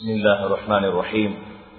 بسم الله الرحمن الرحيم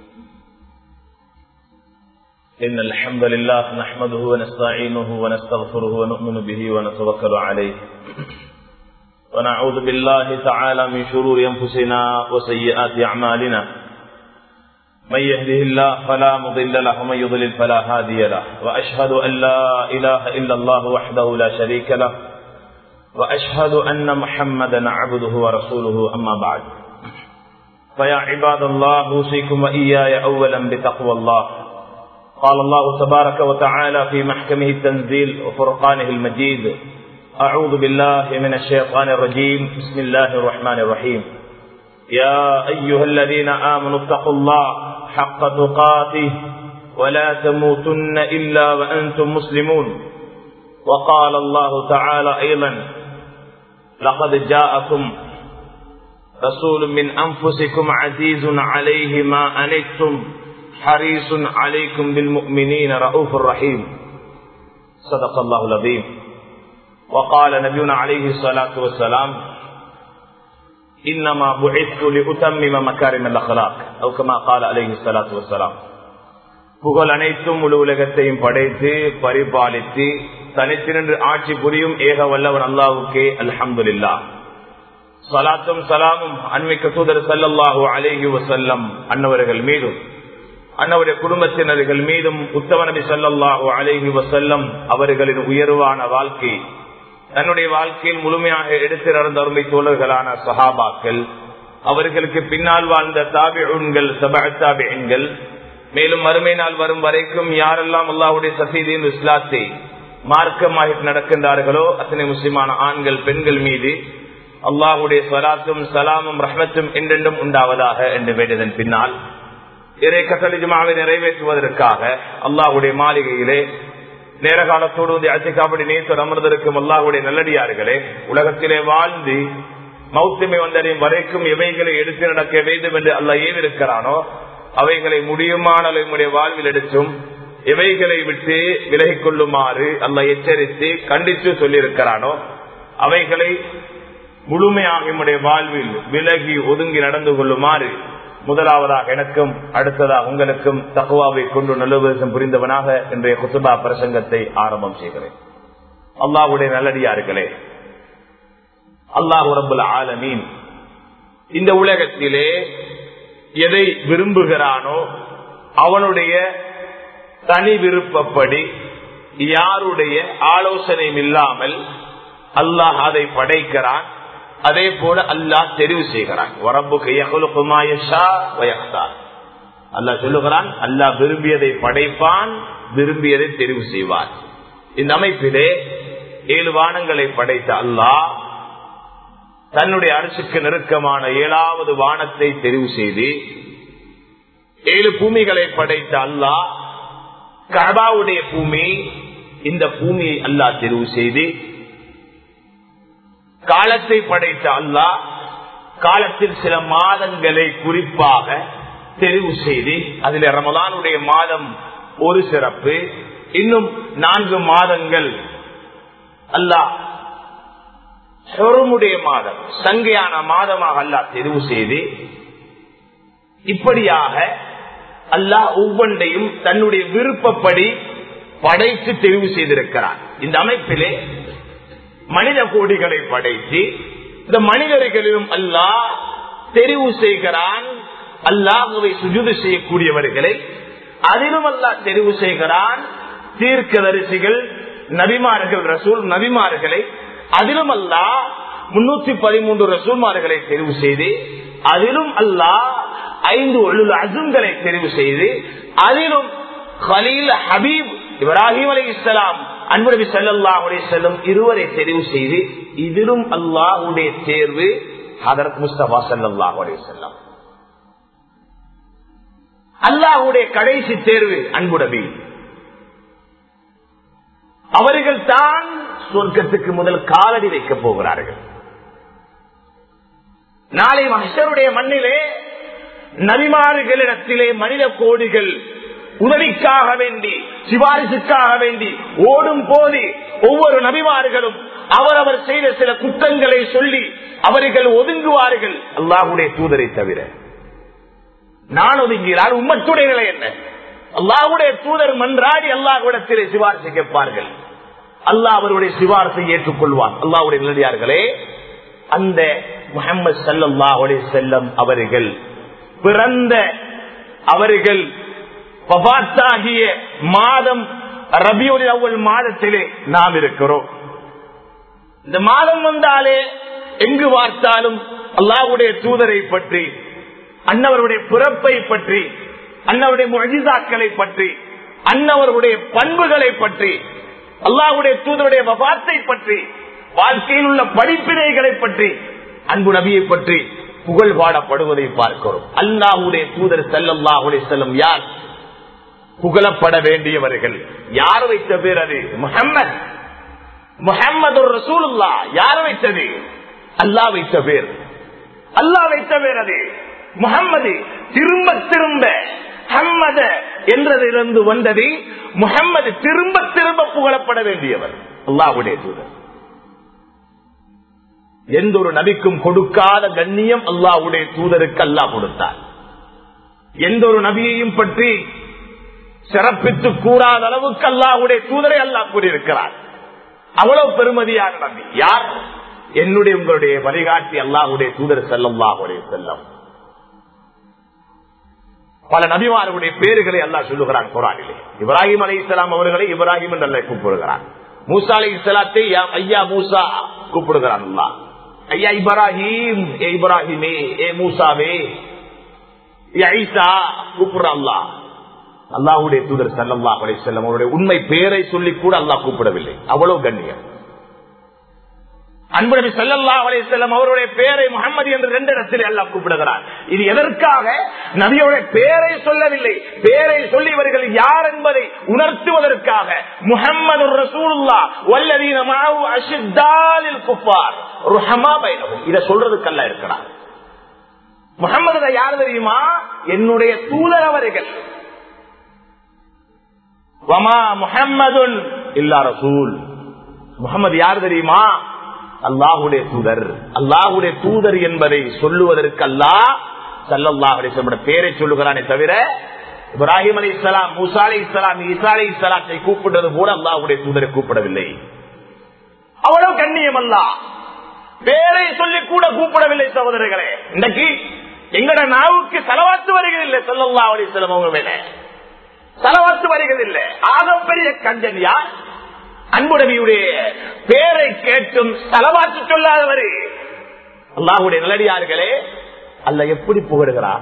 إن الحمد لله نحمده ونستعينه ونستغفره ونؤمن به ونتوكل عليه ونعوذ بالله تعالى من شرور أنفسنا وسيئات أعمالنا من يهده الله فلا مضل له ومن يضلل فلا هادي له وأشهد أن لا إله إلا الله وحده لا شريك له وأشهد أن محمدا عبده ورسوله أما بعد فيا عباد الله أوصيكم وإياي أولا بتقوى الله قال الله تبارك وتعالى في محكمه التنزيل وفرقانه المجيد أعوذ بالله من الشيطان الرجيم بسم الله الرحمن الرحيم يا أيها الذين آمنوا اتقوا الله حق تقاته ولا تموتن إلا وأنتم مسلمون وقال الله تعالى أيضا لقد جاءكم رسول من أنفسكم عزيز عليه ما أنتم حريص عليكم بالمؤمنين رؤوف رحيم صدق الله العظيم وقال نبينا عليه الصلاة والسلام إنما بعثت لأتمم مكارم الأخلاق أو كما قال عليه الصلاة والسلام புகழ் அனைத்தும் முழு உலகத்தையும் படைத்து பரிபாலித்து தனித்து நின்று ஆட்சி புரியும் ஏக வல்லவன் அல்லாவுக்கே அல்ஹம்துல்லா சலாத்தும் சலாமும் அன்மிக்க தூதர் சல்லல்லாஹு அலேஹி வசல்லம் அன்னவர்கள் மீதும் அன்னவருடைய குடும்பத்தினர்கள் மீதும் உத்தவ நபி சல்லாஹூ அலேஹி வசல்லம் அவர்களின் உயர்வான வாழ்க்கை தன்னுடைய வாழ்க்கையில் முழுமையாக எடுத்து நடந்த அருமை தோழர்களான சஹாபாக்கள் அவர்களுக்கு பின்னால் வாழ்ந்த தாபிகள் சபாபிகள் மேலும் மறுமை நாள் வரும் வரைக்கும் யாரெல்லாம் அல்லாவுடைய சசீதியின் இஸ்லாத்தை மார்க்கமாக நடக்கின்றார்களோ அத்தனை முஸ்லிமான ஆண்கள் பெண்கள் மீது அல்லாஹுடைய சலாத்தும் சலாமும் ரஹ்மத்தும் என்றென்றும் உண்டாவதாக என்று வேண்டியதன் பின்னால் இறை கட்டளிஜமாவை நிறைவேற்றுவதற்காக அல்லாஹுடைய மாளிகையிலே நேர காலத்தோடு வந்து அச்சைக்காப்படி நேற்று அமர்ந்திருக்கும் அல்லாஹுடைய நல்லடியார்களே உலகத்திலே வாழ்ந்து மௌத்தமை வந்தடையும் வரைக்கும் எவைகளை எடுத்து நடக்க வேண்டும் என்று அல்ல ஏவிருக்கிறானோ அவைகளை முடியுமான நம்முடைய வாழ்வில் எடுத்தும் எவைகளை விட்டு விலகிக் கொள்ளுமாறு அல்ல எச்சரித்து கண்டித்து சொல்லியிருக்கிறானோ அவைகளை முழுமையாக நம்முடைய வாழ்வில் விலகி ஒதுங்கி நடந்து கொள்ளுமாறு முதலாவதாக எனக்கும் அடுத்ததாக உங்களுக்கும் தகுவாவை கொண்டு நல்லுபதம் புரிந்தவனாக இன்றைய குசுபா பிரசங்கத்தை ஆரம்பம் செய்கிறேன் அல்லாஹுடைய நல்லடியார்களே அல்லாஹு ரபுல் ஆலமீன் இந்த உலகத்திலே எதை விரும்புகிறானோ அவனுடைய தனி விருப்பப்படி யாருடைய ஆலோசனையும் இல்லாமல் அல்லாஹ் அதை படைக்கிறான் அதே போல அல்லாஹ் தெரிவு செய்கிறான் அல்லாஹ் சொல்லுகிறான் அல்லாஹ் விரும்பியதை படைப்பான் விரும்பியதை தெரிவு செய்வான் இந்த அமைப்பிலே ஏழு வானங்களை படைத்த அல்லாஹ் தன்னுடைய அரசுக்கு நெருக்கமான ஏழாவது வானத்தை தெரிவு செய்து ஏழு பூமிகளை படைத்த அல்லாஹ் கபாவுடைய பூமி இந்த பூமியை அல்லாஹ் தெரிவு செய்து காலத்தை படைத்த அல்லாஹ் காலத்தில் சில மாதங்களை குறிப்பாக தெரிவு செய்து அதில் ரமதானுடைய மாதம் ஒரு சிறப்பு இன்னும் நான்கு மாதங்கள் அல்லாஹ் சொருமுடைய மாதம் சங்கையான மாதமாக அல்லாஹ் தெரிவு செய்து இப்படியாக அல்லாஹ் ஒவ்வொன்றையும் தன்னுடைய விருப்பப்படி படைத்து தெரிவு செய்திருக்கிறார் இந்த அமைப்பிலே மனித கோடிகளை படைத்து இந்த மனிதர்களிலும் அல்லாஹ் தெரிவு செய்கிறான் அல்லாஹுவை சுஜுது செய்யக்கூடியவர்களை அதிலும் அல்லாஹ் தெரிவு செய்கிறான் தீர்க்கதரிசிகள் நபிமார்கள் ரசூல் நபிமார்களை அதிலும் அல்லாஹ் முன்னூத்தி பதிமூன்று ரசூல்மார்களை தெரிவு செய்து அதிலும் அல்லாஹ் ஐந்து ஒழுது அசுங்களை தெரிவு செய்து அதிலும் ஹலீல் ஹபீப் இப்ராஹிம் அலி இஸ்லாம் அன்புநபி சல்லா செல்லும் இருவரை தெரிவு செய்து இதிலும் அல்லாஹுடைய தேர்வு ஹதரத் முஸ்தபா சல்லாஹ் செல்லம் அல்லாஹுடைய கடைசி தேர்வு அன்புடபி அவர்கள் தான் சொர்க்கத்துக்கு முதல் காலடி வைக்கப் போகிறார்கள் நாளை மகருடைய மண்ணிலே நபிமாறுகளிடத்திலே மனித கோடிகள் உதவிக்காக வேண்டி சிபாரிசுக்காக வேண்டி ஓடும் போது ஒவ்வொரு நபிமார்களும் அவரவர் செய்த சில குற்றங்களை சொல்லி அவர்கள் ஒதுங்குவார்கள் அல்லாஹுடைய தூதரை தவிர நான் ஒதுங்கிறார் உம்மத்துடைய நிலை என்ன அல்லாஹுடைய தூதர் மன்றாடி அல்லாஹுடத்திலே சிபாரிசை கேட்பார்கள் அல்லாஹ் அவருடைய சிபாரிசை ஏற்றுக்கொள்வார் அல்லாஹுடைய நிலையார்களே அந்த முகமது சல்லாஹுடைய செல்லம் அவர்கள் பிறந்த அவர்கள் பபாத்தாகிய மாதம் ரபியுடைய அவ்வள் மாதத்திலே நாம் இருக்கிறோம் இந்த மாதம் வந்தாலே எங்கு பார்த்தாலும் அல்லாஹுடைய தூதரை பற்றி அன்னவருடைய பிறப்பை பற்றி அன்னவருடைய மொழிதாக்களை பற்றி அன்னவருடைய பண்புகளை பற்றி அல்லாஹுடைய தூதருடைய வபாத்தை பற்றி வாழ்க்கையில் உள்ள படிப்பினைகளை பற்றி அன்பு நபியை பற்றி புகழ் பாடப்படுவதை பார்க்கிறோம் அல்லாஹுடைய தூதர் செல்லல்லாஹுடைய செல்லம் யார் புகழப்பட வேண்டியவர்கள் யார் வைத்த பேர் அது முகம்மது முகம்மது ரசூலுல்லா யார் வைத்தது அல்லாஹ் வைத்த பேர் அல்லாஹ் வைத்த பேர் அது முகம்மது திரும்ப திரும்ப ஹம்மத என்றதிலிருந்து வந்தது முகம்மது திரும்ப திரும்ப புகழப்பட வேண்டியவர் அல்லாஹுடைய தூதர் எந்த ஒரு நபிக்கும் கொடுக்காத கண்ணியம் அல்லாஹுடைய தூதருக்கு அல்லாஹ் கொடுத்தார் எந்த ஒரு நபியையும் பற்றி சிறப்பித்து கூறாத அளவுக்கு அல்லாஹுடைய தூதரை அல்லாஹ் கூறியிருக்கிறார் அவ்வளவு பெருமதியான நபி யார் என்னுடைய உங்களுடைய வழிகாட்டி அல்லாஹுடைய தூதர் செல்லல்லாஹுடைய செல்லம் பல நபிமார்களுடைய பேர்களை அல்லாஹ் சொல்லுகிறான் குரானிலே இப்ராஹிம் அலி இஸ்லாம் அவர்களை இப்ராஹிம் என்று அல்ல கூப்பிடுகிறான் மூசா அலி இஸ்லாத்தை ஐயா மூசா கூப்பிடுகிறான் அல்லா ஐயா இப்ராஹிம் ஏ இப்ராஹிமே ஏ மூசாவே ஐசா கூப்பிடுறான் அல்லா அல்லாஹுடைய தூதர் சல்லல்லா அலி செல்லம் அவருடைய உண்மை பேரை சொல்லி கூட அல்லாஹ் கூப்பிடவில்லை அவ்வளவு கண்ணியம் அன்பு நபி சல்லல்லா அலி செல்லம் அவருடைய பேரை முகமது என்று ரெண்டு இடத்தில் எல்லாம் கூப்பிடுகிறார் இது எதற்காக நபியோட பேரை சொல்லவில்லை பேரை சொல்லி இவர்கள் யார் என்பதை உணர்த்துவதற்காக முகமது ரசூலுல்லா வல்லதீன மாவு அஷித்தாலில் குப்பார் ருஹமா பைனவும் இதை சொல்றதுக்கல்ல இருக்கிறார் முகமது யார் தெரியுமா என்னுடைய தூதர் அவர்கள் வமா முஹம்மதுன் இல்லா ரசூல் முகமது யார் தெரியுமா அல்லாஹுடைய தூதர் அல்லாஹுடைய தூதர் என்பதை சொல்லுவதற்கு அல்லாஹ் சல்லாஹுடைய பேரை சொல்லுகிறானே தவிர இப்ராஹிம் அலி இஸ்லாம் மூசா அலி இஸ்லாம் ஈசா அலி இஸ்லாத்தை கூப்பிடுறது கூட அல்லாஹுடைய தூதரை கூப்பிடவில்லை அவ்வளவு கண்ணியம் அல்ல பேரை சொல்லி கூட கூப்பிடவில்லை சகோதரர்களே இன்றைக்கு எங்கட நாவுக்கு செலவாத்து வருகிறதில்லை சொல்லல்லா அலி இஸ்லாம் அவங்க மேல செலவாத்து வருகிறதில்லை ஆகப்பெரிய கஞ்சன் யார் அன்புடவியுடைய பேரை கேட்டும் செலவாத்து சொல்லாதவரு அல்லாஹுடைய நிலடியார்களே அல்ல எப்படி புகழுகிறார்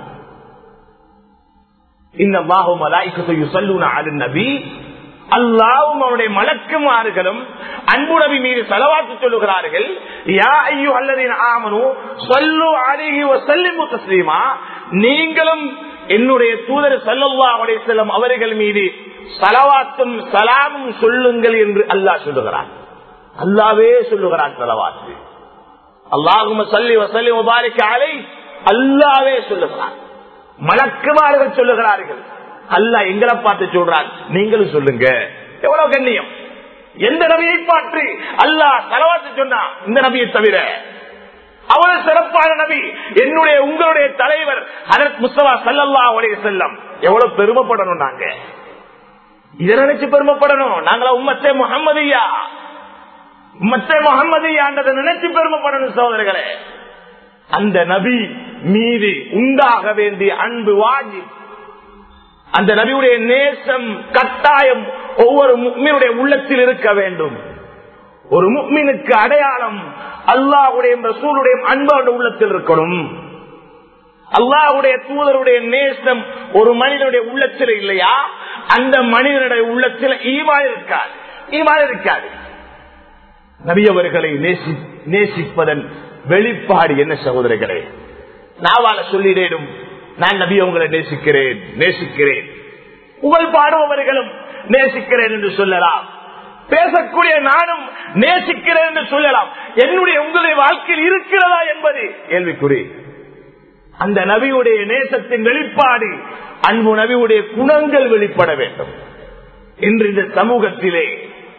அல்லாவும் அவனுடைய மலக்குமார்களும் அன்புடவி மீது செலவாத்து சொல்லுகிறார்கள் யா ஐயோ அல்லதின் ஆமனு சொல்லு அருகி செல்லிமு தஸ்லீமா நீங்களும் என்னுடைய தூதர் சல்லல்லா செல்லும் அவர்கள் மீது சலவாத்தும் சலாமும் சொல்லுங்கள் என்று அல்லாஹ் சொல்லுகிறான் அல்லாவே சொல்லுகிறான் சலவாத்து அல்லாஹும் சல்லி வசல்லி முபாரிக்க அலை அல்லாவே சொல்லுகிறான் மலக்குமார்கள் சொல்லுகிறார்கள் அல்லாஹ் எங்களை பார்த்து சொல்றான் நீங்களும் சொல்லுங்க எவ்வளவு கண்ணியம் எந்த நபியை பார்த்து அல்லாஹ் தலவாத்து சொன்னா இந்த நபியை தவிர அவ்வளவு சிறப்பான நபி என்னுடைய உங்களுடைய தலைவர் ஹரத் முஸ்தபா சல்லல்லா உடைய செல்லம் எவ்வளவு பெருமைப்படணும் நாங்க இதை நினைச்சு பெருமைப்படணும் நாங்களா உம்மத்தே முகமதியா உம்மத்தே முகமதியான்றதை நினைச்சு பெருமைப்படணும் சோதரர்களே அந்த நபி மீது உண்டாக வேண்டிய அன்பு வாங்கி அந்த நபியுடைய நேசம் கட்டாயம் ஒவ்வொரு முக்மீனுடைய உள்ளத்தில் இருக்க வேண்டும் ஒரு முக்மீனுக்கு அடையாளம் அல்லாஹுடைய ரசூலுடைய அன்போட உள்ளத்தில் இருக்கணும் அல்லாஹுடைய தூதருடைய நேசம் ஒரு மனிதனுடைய உள்ளத்தில் இல்லையா அந்த மனிதனுடைய உள்ளத்தில் ஈவா இருக்காது ஈவா இருக்காது நபியவர்களை நேசி நேசிப்பதன் வெளிப்பாடு என்ன சகோதரர்களே நாவால சொல்லிடேடும் நான் நபி உங்களை நேசிக்கிறேன் நேசிக்கிறேன் புகழ் பாடுபவர்களும் நேசிக்கிறேன் என்று சொல்லலாம் பேசக்கூடிய நானும் நேசிக்கிறேன் என்று சொல்லலாம் என்னுடைய உங்களுடைய வாழ்க்கையில் இருக்கிறதா என்பது கேள்விக்குறி அந்த நபியுடைய நேசத்தின் வெளிப்பாடு அன்பு நபியுடைய குணங்கள் வெளிப்பட வேண்டும் இன்று இந்த சமூகத்திலே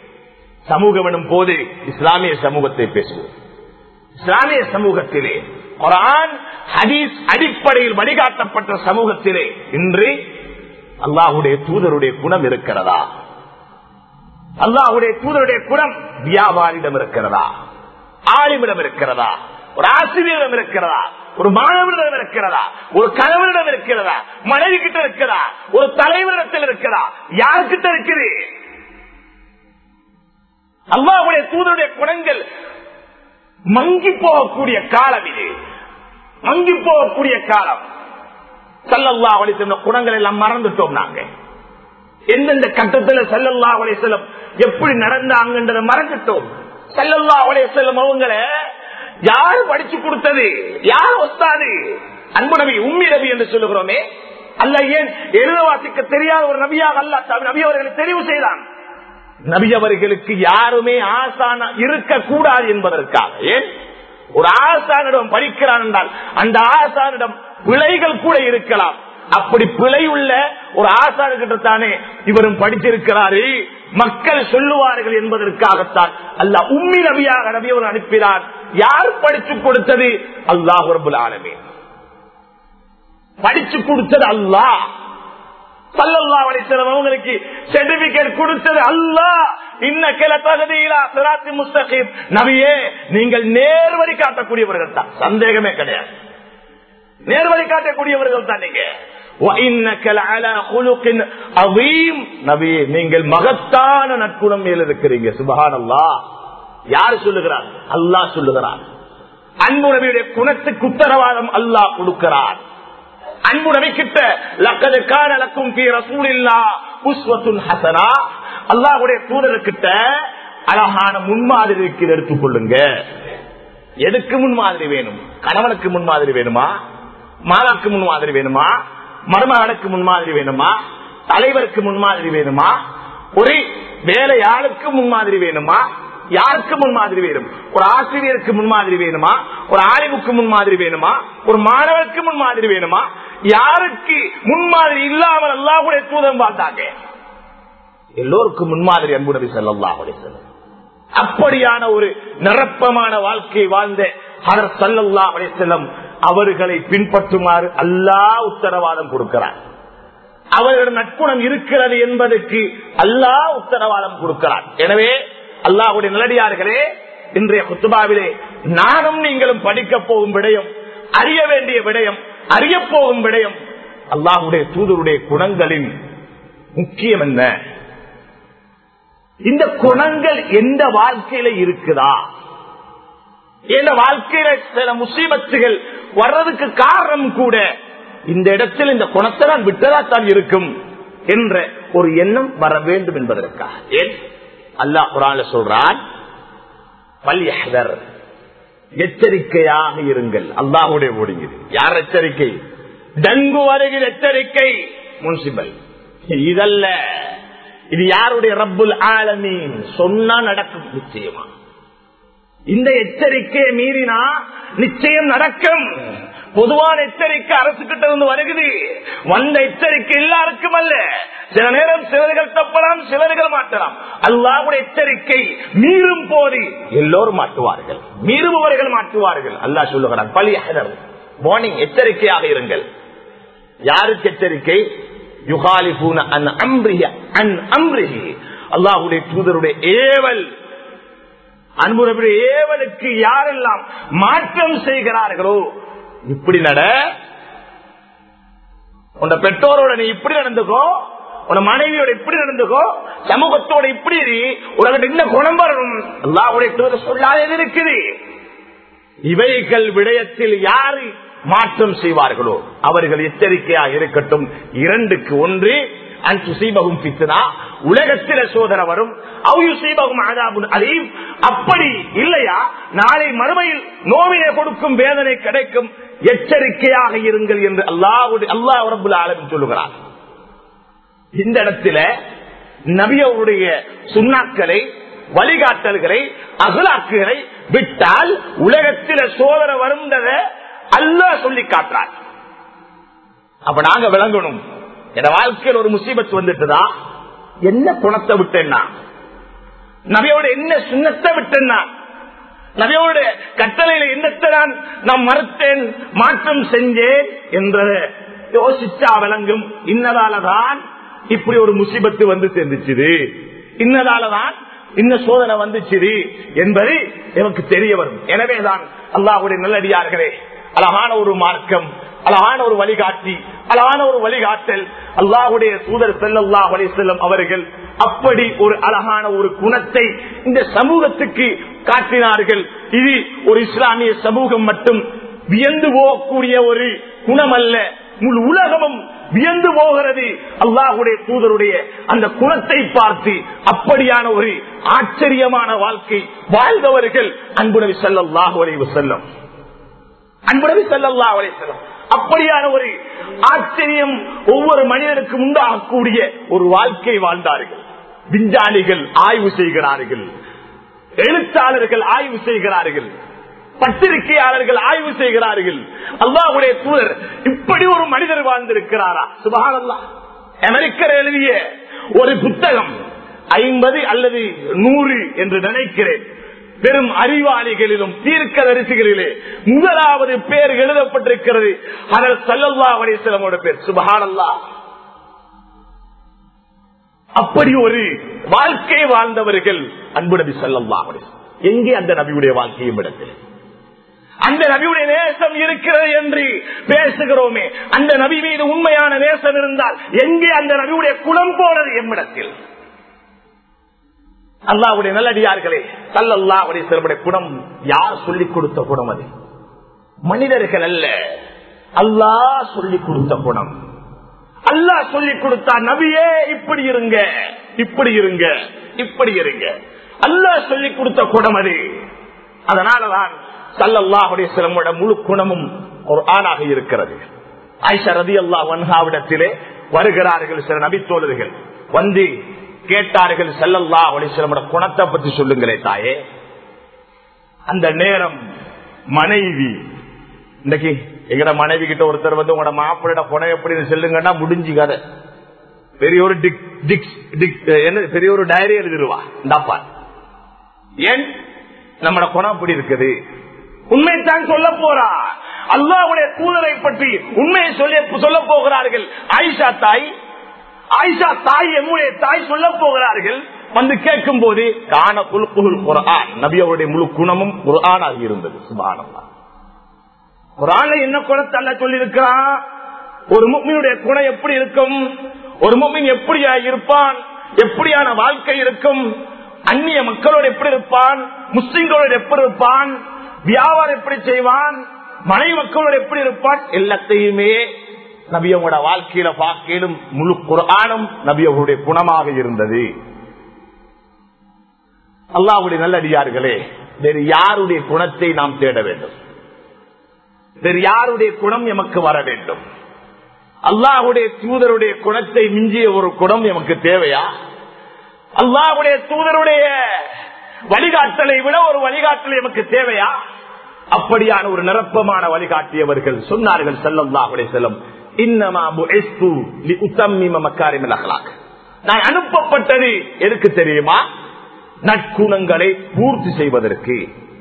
சமூகம் எனும் போது இஸ்லாமிய சமூகத்தை பேசுவோம் இஸ்லாமிய சமூகத்திலே குரான் ஹதீஸ் அடிப்படையில் வழிகாட்டப்பட்ட சமூகத்திலே இன்று அல்லாஹுடைய தூதருடைய குணம் இருக்கிறதா அல்லாஹுடைய தூதருடைய குணம் வியாபாரியிடம் இருக்கிறதா ஆளுமிடம் இருக்கிறதா ஒரு ஆசிரியரிடம் இருக்கிறதா ஒரு மாணவரிடம் இருக்கிறதா ஒரு கணவரிடம் இருக்கிறதா மனைவி கிட்ட இருக்கிறதா ஒரு தலைவரிடத்தில் இருக்கிறதா யாருக்கிட்ட இருக்குது அல்லாவுடைய தூதருடைய குணங்கள் மங்கி போகக்கூடிய காலம் இது மங்கி போகக்கூடிய காலம் சல்லல்லா அலி சொன்ன குணங்கள் எல்லாம் மறந்துட்டோம் நாங்க எந்தெந்த கட்டத்துல சல்லல்லா அலி செல்லம் எப்படி நடந்தாங்கன்றத மறந்துட்டோம் சல்லல்லா அலி செல்லம் அவங்கள யாரு படிச்சு கொடுத்தது யார் ஒத்தாது அன்பு நபி உம்மி நபி என்று சொல்லுகிறோமே அல்ல ஏன் எழுத வாசிக்க தெரியாத ஒரு நபியாக அல்ல நபி அவர்களை தெரிவு செய்தான் நபி அவர்களுக்கு யாருமே ஆசான இருக்கக்கூடாது என்பதற்காக ஏன் ஒரு ஆசானிடம் படிக்கிறான் என்றால் அந்த ஆசானிடம் பிழைகள் கூட இருக்கலாம் அப்படி பிழை உள்ள ஒரு ஆசானுக்கிட்ட தானே இவரும் படித்திருக்கிறாரு மக்கள் சொல்லுவார்கள் என்பதற்காகத்தான் அல்ல உம்மி நபியாக நபி அவர் அனுப்பினார் யார் படிச்சு கொடுத்தது அல்லாஹ் ரபுல் ஆலமே படிச்சு கொடுத்தது அல்லாஹ் சல்லல்லா அலிசலம் அவங்களுக்கு சர்டிபிகேட் கொடுத்தது அல்லா இன்ன கிள தகுதியிலா சிராத்தி முஸ்தகீம் நபியே நீங்கள் நேர்வழி காட்டக்கூடியவர்கள் தான் சந்தேகமே கிடையாது நேர்வழி காட்டக்கூடியவர்கள் தான் நீங்க நபியே நீங்கள் மகத்தான நற்குணம் மேல் இருக்கிறீங்க சுபகான் அல்லா யார் சொல்லுகிறார் அல்லாஹ் சொல்லுகிறார் அன்பு நபியுடைய குணத்துக்கு உத்தரவாதம் அல்லாஹ் கொடுக்கிறார் அன்பு நபி கிட்ட லக்கது காலக்கும் ரசூலில்லா புஷ்வத்துன் ஹசனா அல்லாஹுடைய தூதர்கிட்ட அழகான முன்மாதிரி இருக்கிறது எடுத்துக்கொள்ளுங்க எதுக்கு முன்மாதிரி வேணும் கணவனுக்கு முன்மாதிரி வேணுமா மாதாக்கு முன்மாதிரி வேணுமா மருமகனுக்கு முன்மாதிரி வேணுமா தலைவருக்கு முன்மாதிரி வேணுமா ஒரு வேலையாளுக்கு முன்மாதிரி வேணுமா யாருக்கு முன்மாதிரி வேணும் ஒரு ஆசிரியருக்கு முன்மாதிரி வேணுமா ஒரு ஆய்வுக்கு முன்மாதிரி வேணுமா ஒரு மாணவருக்கு முன்மாதிரி வேணுமா யாருக்கு முன்மாதிரி இல்லாமல் அல்லாஹுடைய தூதம் பார்த்தாங்க எல்லோருக்கும் முன்மாதிரி அன்பு நபி சல்லாஹுடைய செல்லும் அப்படியான ஒரு நிரப்பமான வாழ்க்கை வாழ்ந்த ஹர் சல்லல்லா செல்லம் அவர்களை பின்பற்றுமாறு அல்லாஹ் உத்தரவாதம் கொடுக்கிறார் அவர்களிடம் நட்புணம் இருக்கிறது என்பதற்கு அல்லாஹ் உத்தரவாதம் கொடுக்கிறார் எனவே அல்லாஹுடைய நிலடியார்களே இன்றைய குத்துபாவிலே நானும் நீங்களும் படிக்க போகும் விடயம் அறிய வேண்டிய விடயம் அறிய போகும் விடயம் அல்லாஹுடைய தூதருடைய குணங்களின் முக்கியம் என்ன இந்த குணங்கள் எந்த வாழ்க்கையில இருக்குதா எந்த வாழ்க்கையில சில முசீபத்துகள் வர்றதுக்கு காரணம் கூட இந்த இடத்தில் இந்த குணத்தை நான் விட்டதாத்தான் இருக்கும் என்ற ஒரு எண்ணம் வர வேண்டும் என்பதற்காக ஏன் அல்லாஹ் குரான் சொல்றான் பல்யஹர் எச்சரிக்கையாக இருங்கள் அல்லாஹுடைய ஓடுகிறது யார் எச்சரிக்கை டங்கு வருகிற எச்சரிக்கை முன்சிபல் இதல்ல இது யாருடைய ரப்புல் ஆலமீன் சொன்னா நடக்கும் நிச்சயமா இந்த எச்சரிக்கையை மீறினா நிச்சயம் நடக்கும் பொதுவான எச்சரிக்கை அரசு கிட்ட இருந்து வருகுது வந்த எச்சரிக்கை எல்லாருக்கும் அல்ல சில நேரம் சிலர்கள் தப்பலாம் சிலர்கள் மாட்டலாம் அல்லாவுடைய எச்சரிக்கை மீறும் போது எல்லோரும் மாட்டுவார்கள் மீறுபவர்கள் மாட்டுவார்கள் அல்லாஹ் சொல்லுகிறான் பலி வார்னிங் எச்சரிக்கையாக இருங்கள் யாருக்கு எச்சரிக்கை யுகாலிபூன அன் அம்ரிஹ அன் அம்ரிஹி அல்லாஹுடைய தூதருடைய ஏவல் அன்புடைய ஏவலுக்கு யாரெல்லாம் மாற்றம் செய்கிறார்களோ இப்படி நட உன் பெற்றோரோட நீ இப்படி நடந்துக்கோ உன் மனைவியோட இப்படி நடந்துக்கோ சமூகத்தோட இப்படி உனக்கு என்ன குணம் வரணும் அல்லாவுடைய தூதர் சொல்லாத இருக்குது இவைகள் விடயத்தில் யாரு மாற்றம் செய்வார்களோ அவர்கள் எச்சரிக்கையாக இருக்கட்டும் இரண்டுக்கு ஒன்று அன்புசீபகும் பித்தனா உலகத்தில சோதனை வரும் அதையும் அப்படி இல்லையா நாளை மறுமையில் நோவினை கொடுக்கும் வேதனை கிடைக்கும் எச்சரிக்கையாக இருங்கள் என்று அல்லாவுடைய அல்லாஹ் ரபுல் ஆலமின் சொல்லுகிறார் இந்த இடத்துல நபியவருடைய சுண்ணாக்களை வழிகாட்டல்களை அகலாக்குகளை விட்டால் உலகத்தில சோதனை வரும்ன்றத அல்லாஹ் சொல்லி காட்டுறார் அப்ப நாங்க விளங்கணும் என் வாழ்க்கையில் ஒரு முசீபத் வந்துட்டுதா என்ன குணத்தை விட்டேன்னா நபியோட என்ன சுண்ணத்தை விட்டேன்னா நபியோட கட்டளையில என்னத்தை நான் நான் மறுத்தேன் மாற்றம் செஞ்சேன் என்றத யோசிச்சா விளங்கும் இன்னதாலதான் இப்படி ஒரு முசிபத்து வந்து சேர்ந்துச்சுது இன்னதாலதான் இன்ன சோதனை வந்துச்சு என்பது எனக்கு தெரிய வரும் எனவேதான் அல்லாஹுடைய நல்லடியார்களே அழகான ஒரு மார்க்கம் அழகான ஒரு வழிகாட்டி அழகான ஒரு வழிகாட்டல் அல்லாஹுடைய தூதர் செல்லல்லாஹ் அலி செல்லம் அவர்கள் அப்படி ஒரு அழகான ஒரு குணத்தை இந்த சமூகத்துக்கு காட்டினார்கள் இது ஒரு இஸ்லாமிய சமூகம் மட்டும் வியந்து போகக்கூடிய ஒரு குணம் அல்ல முழு உலகமும் வியந்து போகிறது அல்லாஹுடைய தூதருடைய அந்த குணத்தை பார்த்து அப்படியான ஒரு ஆச்சரியமான வாழ்க்கை வாழ்ந்தவர்கள் அன்புணவி செல்லல்லாஹு அலைவு செல்லம் அன்புணவி செல்லல்லாஹு அலை செல்லம் அப்படியான ஒரு ஆச்சரியம் ஒவ்வொரு மனிதனுக்கும் உண்டாகக்கூடிய ஒரு வாழ்க்கை வாழ்ந்தார்கள் விஞ்ஞானிகள் ஆய்வு செய்கிறார்கள் எழுத்தாளர்கள் ஆய்வு செய்கிறார்கள் பத்திரிகையாளர்கள் ஆய்வு செய்கிறார்கள் அல்லாஹுடைய தூதர் இப்படி ஒரு மனிதர் வாழ்ந்திருக்கிறாரா சுபகான் அல்லா அமெரிக்கர் எழுதிய ஒரு புத்தகம் ஐம்பது அல்லது நூறு என்று நினைக்கிறேன் பெரும் அறிவாளிகளிலும் தீர்க்க தரிசிகளிலே முதலாவது பேர் எழுதப்பட்டிருக்கிறது அதல் சல்லல்லா அலிஸ்லமோட பேர் சுபஹான் அல்லா அப்படி ஒரு வாழ்க்கை வாழ்ந்தவர்கள் அன்பு நபி சல்லல்லா எங்கே அந்த நபியுடைய வாழ்க்கையும் இடத்தில் அந்த நபியுடைய நேசம் இருக்கிறது என்று பேசுகிறோமே அந்த நபி மீது உண்மையான நேசம் இருந்தால் எங்கே அந்த நபியுடைய குணம் போனது எம்மிடத்தில் அல்லாவுடைய நல்லடியார்களே சல்லல்லா அவருடைய குணம் யார் சொல்லிக் கொடுத்த குணம் அது மனிதர்கள் அல்ல அல்லாஹ் சொல்லிக் கொடுத்த குணம் அல்லாஹ் சொல்லிக் கொடுத்தா நபியே இப்படி இருங்க இப்படி இருங்க இப்படி இருங்க அல்லாஹ் சொல்லிக் கொடுத்த குணம் அது அதனாலதான் சல்லல்லாஹுடைய சிலமோட முழு குணமும் ஒரு ஆணாக இருக்கிறது ஆயிஷா ரதி அல்லா வன்ஹாவிடத்திலே வருகிறார்கள் சில நபித்தோழர்கள் வந்து கேட்டார்கள் செல்லல்லா சிலமோட குணத்தை பத்தி சொல்லுங்களே தாயே அந்த நேரம் மனைவி இன்னைக்கு எங்கட மனைவி கிட்ட ஒருத்தர் வந்து உங்களோட மாப்பிள்ளோட குணம் எப்படி சொல்லுங்கன்னா முடிஞ்சு கதை பெரிய ஒரு டிக் டிக் டிக் என்ன பெரிய ஒரு டைரி எழுதிருவா இந்தாப்பா ஏன் நம்மட குணம் அப்படி இருக்குது உண்மைத்தான் சொல்ல போறா அல்லாவுடைய தூதரை பற்றி உண்மையை சொல்லி சொல்ல போகிறார்கள் ஆயிஷா தாய் ஆயிஷா தாய் எம்முடைய தாய் சொல்ல போகிறார்கள் வந்து கேட்கும் போது காண குழுக்குள் குரான் நபி அவருடைய முழு குணமும் குரானாக இருந்தது சுபானமா குரான என்ன குணத்தை அல்ல சொல்லியிருக்கிறான் ஒரு முக்மினுடைய குணம் எப்படி இருக்கும் ஒரு முக்மின் எப்படியா இருப்பான் எப்படியான வாழ்க்கை இருக்கும் அந்நிய மக்களோடு எப்படி இருப்பான் முஸ்லிம்களோடு எப்படி இருப்பான் வியாபாரம் எப்படி செய்வான் மனைவி மக்களோடு எப்படி இருப்பான் எல்லாத்தையுமே நபியவங்களோட வாழ்க்கையில பார்க்கலும் முழு குரானும் நபியவருடைய குணமாக இருந்தது அல்லாவுடைய நல்லடியார்களே வேறு யாருடைய குணத்தை நாம் தேட வேண்டும் வேறு யாருடைய குணம் எமக்கு வர வேண்டும் அல்லாஹுடைய தூதருடைய குணத்தை மிஞ்சிய ஒரு குணம் எமக்கு தேவையா அல்லாஹுடைய தூதருடைய வழிகாட்டலை விட ஒரு வழிகாட்டல் எமக்கு தேவையா அப்படியான ஒரு நிரப்பமான வழிகாட்டியவர்கள் சொன்னார்கள் செல்லல்லாஹுடைய செல்லம் நான் அனுப்பப்பட்டது எதுக்கு தெரியுமா நற்குணங்களை பூர்த்தி செய்வதற்கு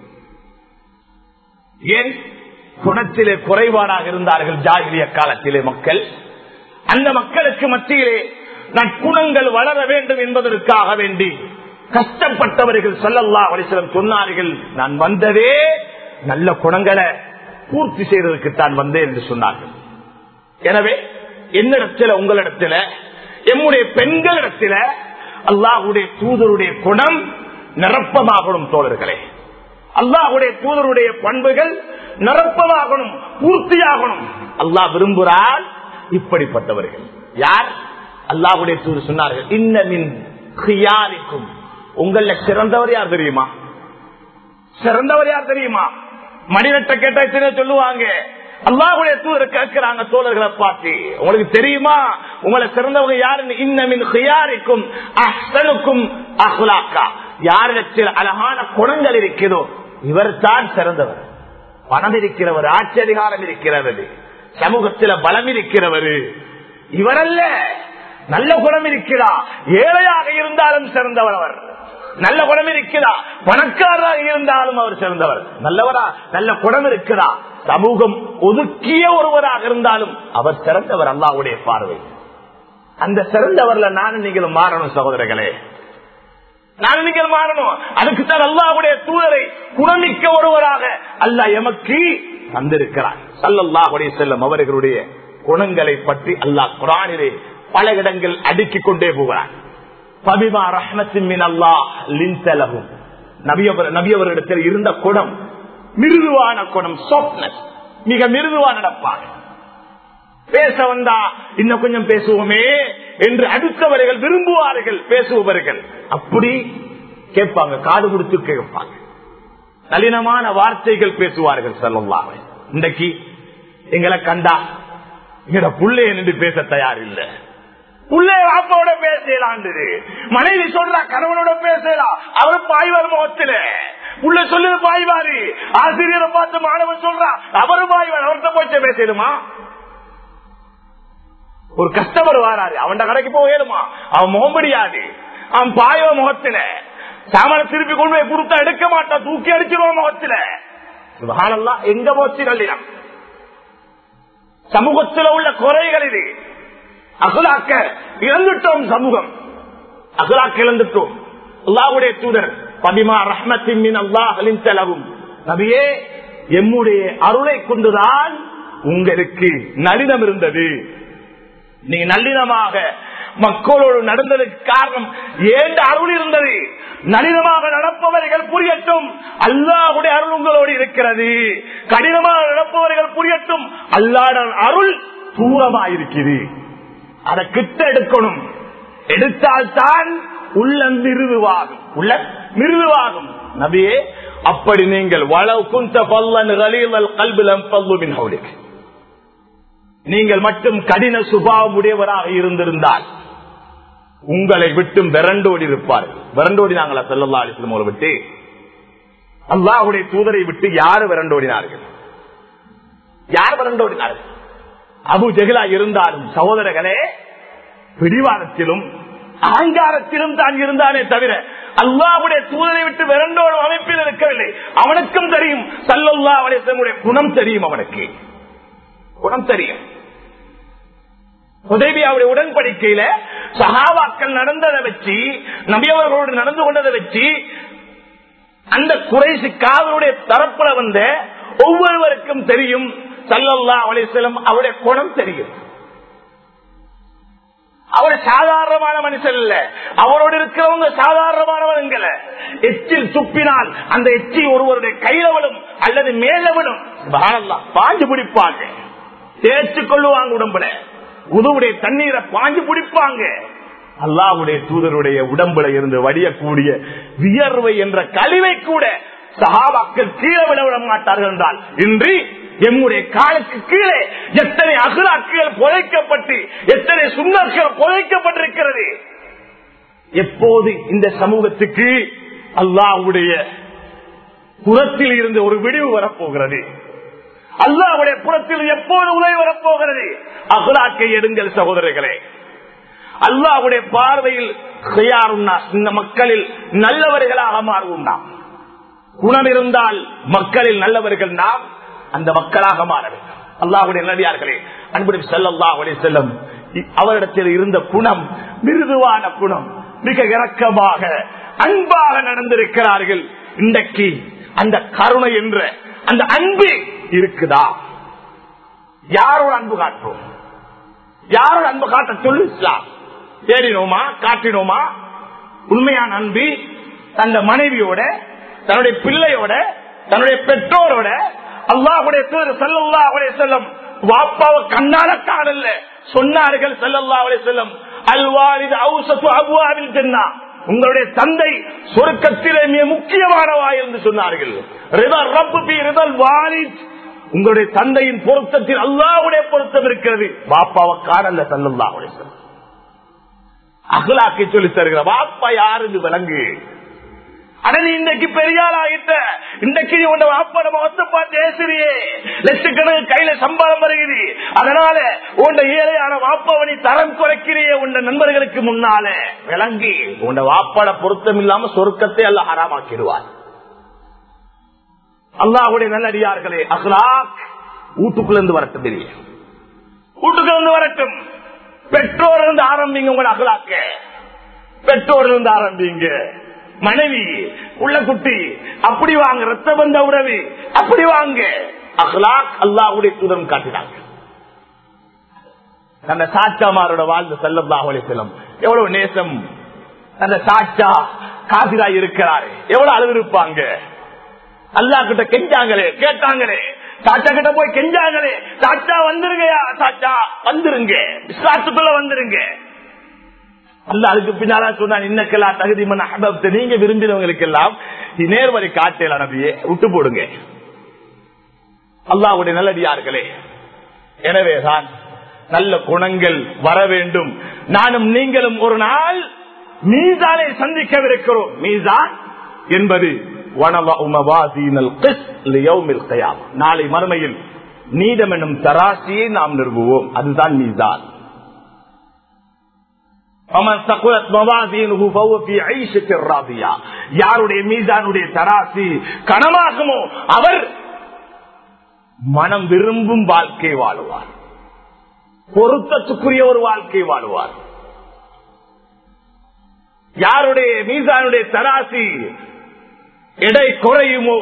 ஏன் குணத்திலே குறைபாடாக இருந்தார்கள் ஜாகிரிய காலத்திலே மக்கள் அந்த மக்களுக்கு மத்தியிலே நற்குணங்கள் வளர வேண்டும் என்பதற்காக வேண்டி கஷ்டப்பட்டவர்கள் சொல்லல்லா வலிசலம் சொன்னார்கள் நான் வந்ததே நல்ல குணங்களை பூர்த்தி செய்வதற்கு தான் வந்தேன் என்று சொன்னார்கள் எனவே என்னிடத்தில் உங்களிடத்தில் எம்முடைய பெண்களிடத்தில் அல்லாஹுடைய தூதருடைய குணம் நிரப்பமாகணும் தோழர்களே அல்லாஹுடைய தூதருடைய பண்புகள் நிரப்பமாகணும் பூர்த்தியாகணும் அல்லாஹ் விரும்புகிறார் இப்படிப்பட்டவர்கள் யார் அல்லாஹுடைய தூதர் சொன்னார்கள் இன்னமின் கியாரிக்கும் உங்கள சிறந்தவர் யார் தெரியுமா சிறந்தவர் யார் தெரியுமா மணிநட்ட கேட்ட சொல்லுவாங்க அல்லாஹுடைய தூதர் கேட்கிறாங்க தோழர்களை பார்த்து உங்களுக்கு தெரியுமா உங்களை சிறந்தவங்க யாருன்னு இன்னமின் ஹியாரிக்கும் அஹ்சனுக்கும் அஹ்லாக்கா யாரிடத்தில் அழகான குணங்கள் இருக்கிறதோ இவர் தான் சிறந்தவர் பணம் இருக்கிறவர் ஆட்சி அதிகாரம் இருக்கிறவர் சமூகத்தில் பலம் இருக்கிறவர் இவரல்ல நல்ல குணம் இருக்கிறார் ஏழையாக இருந்தாலும் சிறந்தவர் அவர் நல்ல குணம் இருக்குதா பணக்காரராக இருந்தாலும் அவர் சிறந்தவர் நல்லவரா நல்ல குணம் இருக்குதா சமூகம் ஒதுக்கிய ஒருவராக இருந்தாலும் அவர் சிறந்தவர் அல்லாவுடைய பார்வை அந்த சிறந்தவர்ல நானும் நீங்களும் மாறணும் சகோதரர்களே நானும் நீங்கள் மாறணும் அதுக்குத்தான் அல்லாவுடைய தூதரை குணமிக்க ஒருவராக அல்ல எமக்கு தந்திருக்கிறார் சல்லல்லாஹுடைய செல்லும் அவர்களுடைய குணங்களை பற்றி அல்லாஹ் குரானிலே பல இடங்கள் அடுக்கிக் கொண்டே போகிறார் பபிமா ரஹ்மத்தின் மின் அல்லாஹ் லின்சலகும் நபியவர் நபியவரிடத்தில் இருந்த குணம் மிருதுவான குணம் சாப்ட்னஸ் மிக மிருதுவா நடப்பார் பேச வந்தா இன்னும் கொஞ்சம் பேசுவோமே என்று அடுத்தவர்கள் விரும்புவார்கள் பேசுபவர்கள் அப்படி கேட்பாங்க காது கொடுத்து கேட்பாங்க நளினமான வார்த்தைகள் பேசுவார்கள் சொல்லலாம் இன்றைக்கு எங்களை கண்டா எங்கட புள்ளைய நின்று பேச தயார் இல்லை புள்ளை வாப்பாவோட பேசலாம் மனைவி சொல்றா கணவனோட பேசலாம் அவர் பாய்வார் முகத்துல உள்ள சொல்லுது பாய்வாரு ஆசிரியரை பார்த்து மாணவன் சொல்றா அவரு பாய்வார் அவர்கிட்ட போச்சு பேசலுமா ஒரு கஸ்டமர் வராரு அவன் கடைக்கு போகலுமா அவன் முகம் முடியாது அவன் பாயவ முகத்துல சாமான திருப்பி கொண்டு போய் கொடுத்தா எடுக்க மாட்டான் தூக்கி அடிச்சிருவான் முகத்துல சுபஹானல்லாஹ், எங்க போச்சு நல்லினம் சமூகத்தில் உள்ள குறைகள் இது அகலாக்க இழந்துட்டோம் சமூகம் அகலாக்க இழந்துட்டோம் அல்லாவுடைய தூதர் பதிமா ரஹ்மத்தின் மின் அல்லாஹலின் செலவும் நபியே எம்முடைய அருளை கொண்டுதான் உங்களுக்கு நளினம் இருந்தது நீ நல்லினமாக மக்களோடு நடந்ததுக்கு காரணம் ஏண்ட அருள் இருந்தது நளினமாக நடப்பவர்கள் புரியட்டும் அல்லாஹுடைய அருள் உங்களோடு இருக்கிறது கடினமாக நடப்பவர்கள் புரியட்டும் அல்லாட அருள் தூரமா இருக்குது அதை கிட்ட எடுக்கணும் எடுத்தால்தான் உள்ள மிருதுவாகும் உள்ள மிருதுவாகும் நபியே அப்படி நீங்கள் வளவு குந்த பல்லன் கல்விலம் பல்லுமின் ஹவுலிக்கு நீங்கள் மட்டும் கடின சுபாவம் உடையவராக இருந்திருந்தால் உங்களை விட்டும் விரண்டோடி இருப்பார் விரண்டோடி நாங்களா செல்லல்லா அலிஸ்லம் விட்டு அல்லாஹுடைய தூதரை விட்டு யாரு விரண்டோடினார்கள் யார் விரண்டோடினார்கள் அபு ஜெகிலா இருந்தாலும் சகோதரர்களே பிடிவாதத்திலும் அகங்காரத்திலும் தான் இருந்தானே தவிர அல்லாவுடைய தூதரை விட்டு விரண்டோடும் அமைப்பில் இருக்கவில்லை அவனுக்கும் தெரியும் சல்லல்லா அலிஸ்லமுடைய குணம் தெரியும் அவனுக்கு குணம் தெரியும் உதவியாவுடைய உடன்படிக்கையில சகாவாக்கள் நடந்ததை வச்சு நபியவர்களோடு நடந்து கொண்டதை வச்சு அந்த குறைசி காவலுடைய தரப்புல வந்த ஒவ்வொருவருக்கும் தெரியும் சல்லல்லா அலிசலம் அவருடைய குணம் தெரியும் அவர் சாதாரணமான மனுஷன் இல்ல அவரோடு இருக்கிறவங்க சாதாரணமானவங்கள எச்சில் துப்பினால் அந்த எச்சி ஒருவருடைய கையில விடும் அல்லது மேல விடும் பாஞ்சு பிடிப்பாங்க தேய்ச்சு கொள்ளுவாங்க உடம்புல உதவுடைய தண்ணீரை பாஞ்சு பிடிப்பாங்க அல்லாவுடைய தூதருடைய உடம்புல இருந்து வடியக்கூடிய வியர்வை என்ற கழிவை கூட சகாபாக்கள் கீழே விட விட மாட்டார்கள் என்றால் இன்றி எம்முடைய காலுக்கு கீழே எத்தனை அகலாக்குகள் புதைக்கப்பட்டு எத்தனை சுண்ணர்கள் புதைக்கப்பட்டிருக்கிறது எப்போது இந்த சமூகத்துக்கு அல்லாவுடைய புறத்தில் இருந்து ஒரு விடிவு வரப்போகிறது அல்லாவுடைய புறத்தில் எப்போது உதவி வரப்போகிறது அகலாக்கை எடுங்கள் சகோதரர்களே அல்லாவுடைய பார்வையில் இந்த மக்களில் நல்லவர்களாக மாறுவோம் நாம் குணம் இருந்தால் மக்களில் நல்லவர்கள் நாம் அந்த மக்களாக மாற வேண்டும் அல்லாஹுடைய நல்லடியார்களே அன்புடைய செல்லல்லாஹுடைய செல்லம் அவரிடத்தில் இருந்த குணம் மிருதுவான குணம் மிக இறக்கமாக அன்பாக நடந்திருக்கிறார்கள் இன்றைக்கு அந்த கருணை என்ற அந்த அன்பு இருக்குதா யாரோட அன்பு காட்டுறோம் யாரோட அன்பு காட்ட சொல்லு இஸ்லாம் தேடினோமா காட்டினோமா உண்மையான அன்பு தந்த மனைவியோட தன்னுடைய பிள்ளையோட தன்னுடைய பெற்றோரோட அல்லாஹுடைய செல்லல்லாஹுடைய செல்லம் வாப்பாவை கண்ணால காணல சொன்னார்கள் செல்லல்லாவுடைய செல்லம் அல்வாரிது அவுசத்து அபுவாவில் சென்னா உங்களுடைய தந்தை சொருக்கத்திலே மிக முக்கியமானவா என்று சொன்னார்கள் உங்களுடைய தந்தையின் பொருத்தத்தில் அல்லாவுடைய பொருத்தம் இருக்கிறது பாப்பாவை காணல செல்லல்லாவுடைய அகலாக்கை சொல்லி தருகிற பாப்பா யாரு விலங்கு அட நீ இன்றைக்கு பெரிய ஆள் ஆகிட்ட இன்றைக்கு நீ உன்னை வாப்பட முகத்தை பார்த்து ஏசுறியே லட்சக்கணக்கு கையில சம்பளம் வருகிறது அதனால உன் ஏழையான வாப்பாவை நீ தரம் குறைக்கிறியே உன் நண்பர்களுக்கு முன்னால விளங்கி உன் வாப்பாட பொருத்தம் இல்லாம சொருக்கத்தை அல்ல ஹராமாக்கிடுவார் அல்லாஹுடைய நல்லடியார்களே அஹ்லாக் வீட்டுக்குள்ள இருந்து வரட்டும் பெரிய வீட்டுக்குள்ள இருந்து வரட்டும் பெற்றோர் இருந்து ஆரம்பிங்க உங்களை அகலாக்க பெற்றோர் இருந்து ஆரம்பிங்க மனைவி உள்ள குட்டி அப்படி வாங்க ரத்த பந்த உறவு அப்படி வாங்க அஹ்லாக் அல்லாஹுடைய தூதரம் காட்டினாங்க அந்த சாச்சாமாரோட வாழ்ந்து செல்லல்லாஹுலே செல்லும் எவ்வளவு நேசம் அந்த சாச்சா காசிரா இருக்கிறாரு எவ்வளவு அளவு இருப்பாங்க அல்லா கிட்ட கெஞ்சாங்களே கேட்டாங்களே சாச்சா கிட்ட போய் கெஞ்சாங்களே சாச்சா வந்துருங்கயா சாச்சா வந்துருங்க விஸ்வாசத்துக்குள்ள வந்துருங்க அல்ல அதுக்கு பின்னால சொன்னான் இன்னக்கெல்லாம் தகுதி மன அபப்த நீங்க விரும்பினவங்களுக்கு எல்லாம் நேர்வழி காட்டல நபியே விட்டு போடுங்க அல்லாவுடைய நல்லடியார்களே எனவேதான் நல்ல குணங்கள் வர வேண்டும் நானும் நீங்களும் ஒரு நாள் மீசானை சந்திக்கவிருக்கிறோம் மீசான் என்பது நாளை மறுமையில் நீதம் என்னும் தராசியை நாம் நிறுவுவோம் அதுதான் மீசான் யாருடைய மீசானுடைய தராசி கனமாகுமோ அவர் மனம் விரும்பும் வாழ்க்கை வாழுவார் பொருத்தத்துக்குரிய ஒரு வாழ்க்கை வாழுவார் யாருடைய மீசானுடைய தராசி எடை குறையுமோ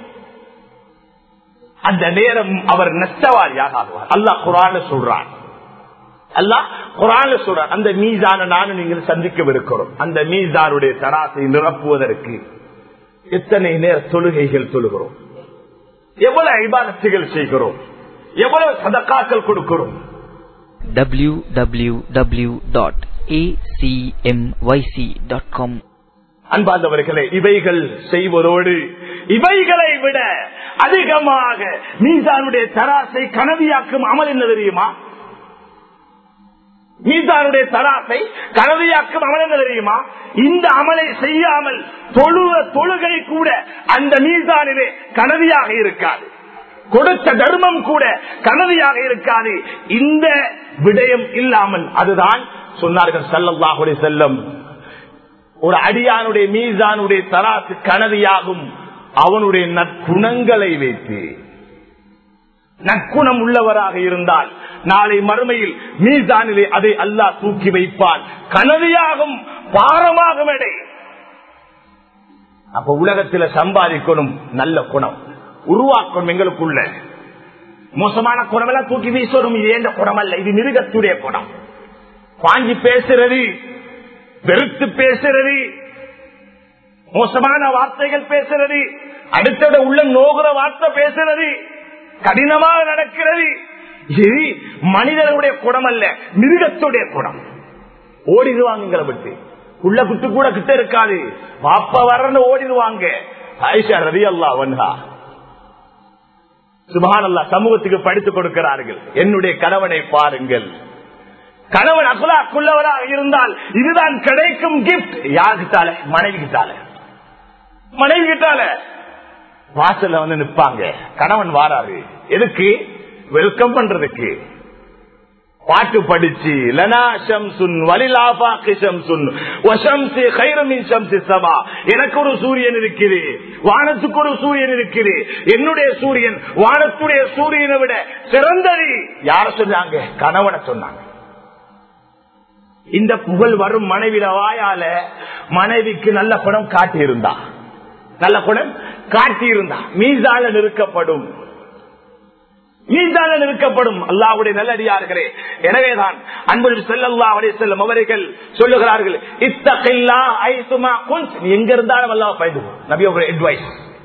அந்த நேரம் அவர் நஷ்டவாரியாக ஆகுவார் அல்லாஹ் குரான சொல்றான் அல்லாஹ் குரான சொல்றான் அந்த மீசான நானும் நீங்கள் சந்திக்கவிருக்கிறோம் அந்த மீசானுடைய தராசை நிரப்புவதற்கு எத்தனை நேர தொழுகைகள் தொழுகிறோம் எவ்வளவு ஐபாதத்துகள் செய்கிறோம் எவ்வளவு சதக்காக்கள் கொடுக்கிறோம் www.acmyc.com அன்பார்ந்தவர்களே இவைகள் செய்வதோடு இவைகளை விட அதிகமாக மீசானுடைய தராசை கனவியாக்கும் அமல் என்ன தெரியுமா மீசானுடைய தராசை கனவியாக்கும் அமல் என்ன தெரியுமா இந்த அமலை செய்யாமல் தொழுவ தொழுகை கூட அந்த மீசானிலே கனவியாக இருக்காது கொடுத்த தர்மம் கூட கனவியாக இருக்காது இந்த விடயம் இல்லாமல் அதுதான் சொன்னார்கள் சல்லல்லாஹுடைய செல்லம் ஒரு அடியானுடைய மீசானுடைய தராசு கனவியாகும் அவனுடைய நற்குணங்களை வைத்து நற்குணம் உள்ளவராக இருந்தால் நாளை மறுமையில் மீசானிலே அதை அல்லாஹ் தூக்கி வைப்பான் கனவியாகும் பாரமாகும் எடை அப்ப உலகத்துல சம்பாதிக்கணும் நல்ல குணம் உருவாக்கணும் எங்களுக்குள்ள மோசமான குணம் எல்லாம் தூக்கி வீசணும் இது எந்த குணம் அல்ல இது மிருகத்துடைய குணம் வாங்கி பேசுறது வெறுத்து பேசுறது மோசமான வார்த்தைகள் பேசுறது அடுத்தட உள்ள நோகுற வார்த்தை பேசுறது கடினமாக நடக்கிறது இது மனிதனுடைய குணம் அல்ல மிருகத்துடைய குணம் ஓடிடுவாங்க விட்டு உள்ள குட்டு கூட கிட்ட இருக்காது பாப்பா வரன்னு ஓடிடுவாங்க ஆயிஷா ரவி அல்லா வன்ஹா சுபான் அல்லா சமூகத்துக்கு படித்துக் கொடுக்கிறார்கள் என்னுடைய கணவனை பாருங்கள் கணவன் அகுலாக்குள்ளவராக இருந்தால் இதுதான் கிடைக்கும் கிஃப்ட் யாருக்கிட்டால மனைவி கிட்டால மனைவி கிட்டால வாசல்ல வந்து நிப்பாங்க கணவன் வாராரு எதுக்கு வெல்கம் பண்றதுக்கு பாட்டு படிச்சு லனா ஷம்சுன் வலிலாபாக்கு ஷம்சுன் வஷம்சி கைரமின் ஷம்சி சபா எனக்கு ஒரு சூரியன் இருக்குது வானத்துக்கு ஒரு சூரியன் இருக்குது என்னுடைய சூரியன் வானத்துடைய சூரியனை விட சிறந்தது யார சொன்னாங்க கணவனை சொன்னாங்க இந்த புகழ் வரும் மனைவிட வாயால மனைவிக்கு நல்ல குணம் காட்டியிருந்தா நல்ல குணம் காட்டியிருந்தா மீசால நிறுக்கப்படும் மீசால நிறுக்கப்படும் அல்லாவுடைய நல்லடியார்களே எனவேதான் அன்பு செல்லல்லா அவரே செல்லும் அவர்கள் சொல்லுகிறார்கள் இத்தகைல்லா ஐசுமா குஞ்ச் நீ எங்க இருந்தாலும் அல்லா பயந்து நபியோட அட்வைஸ்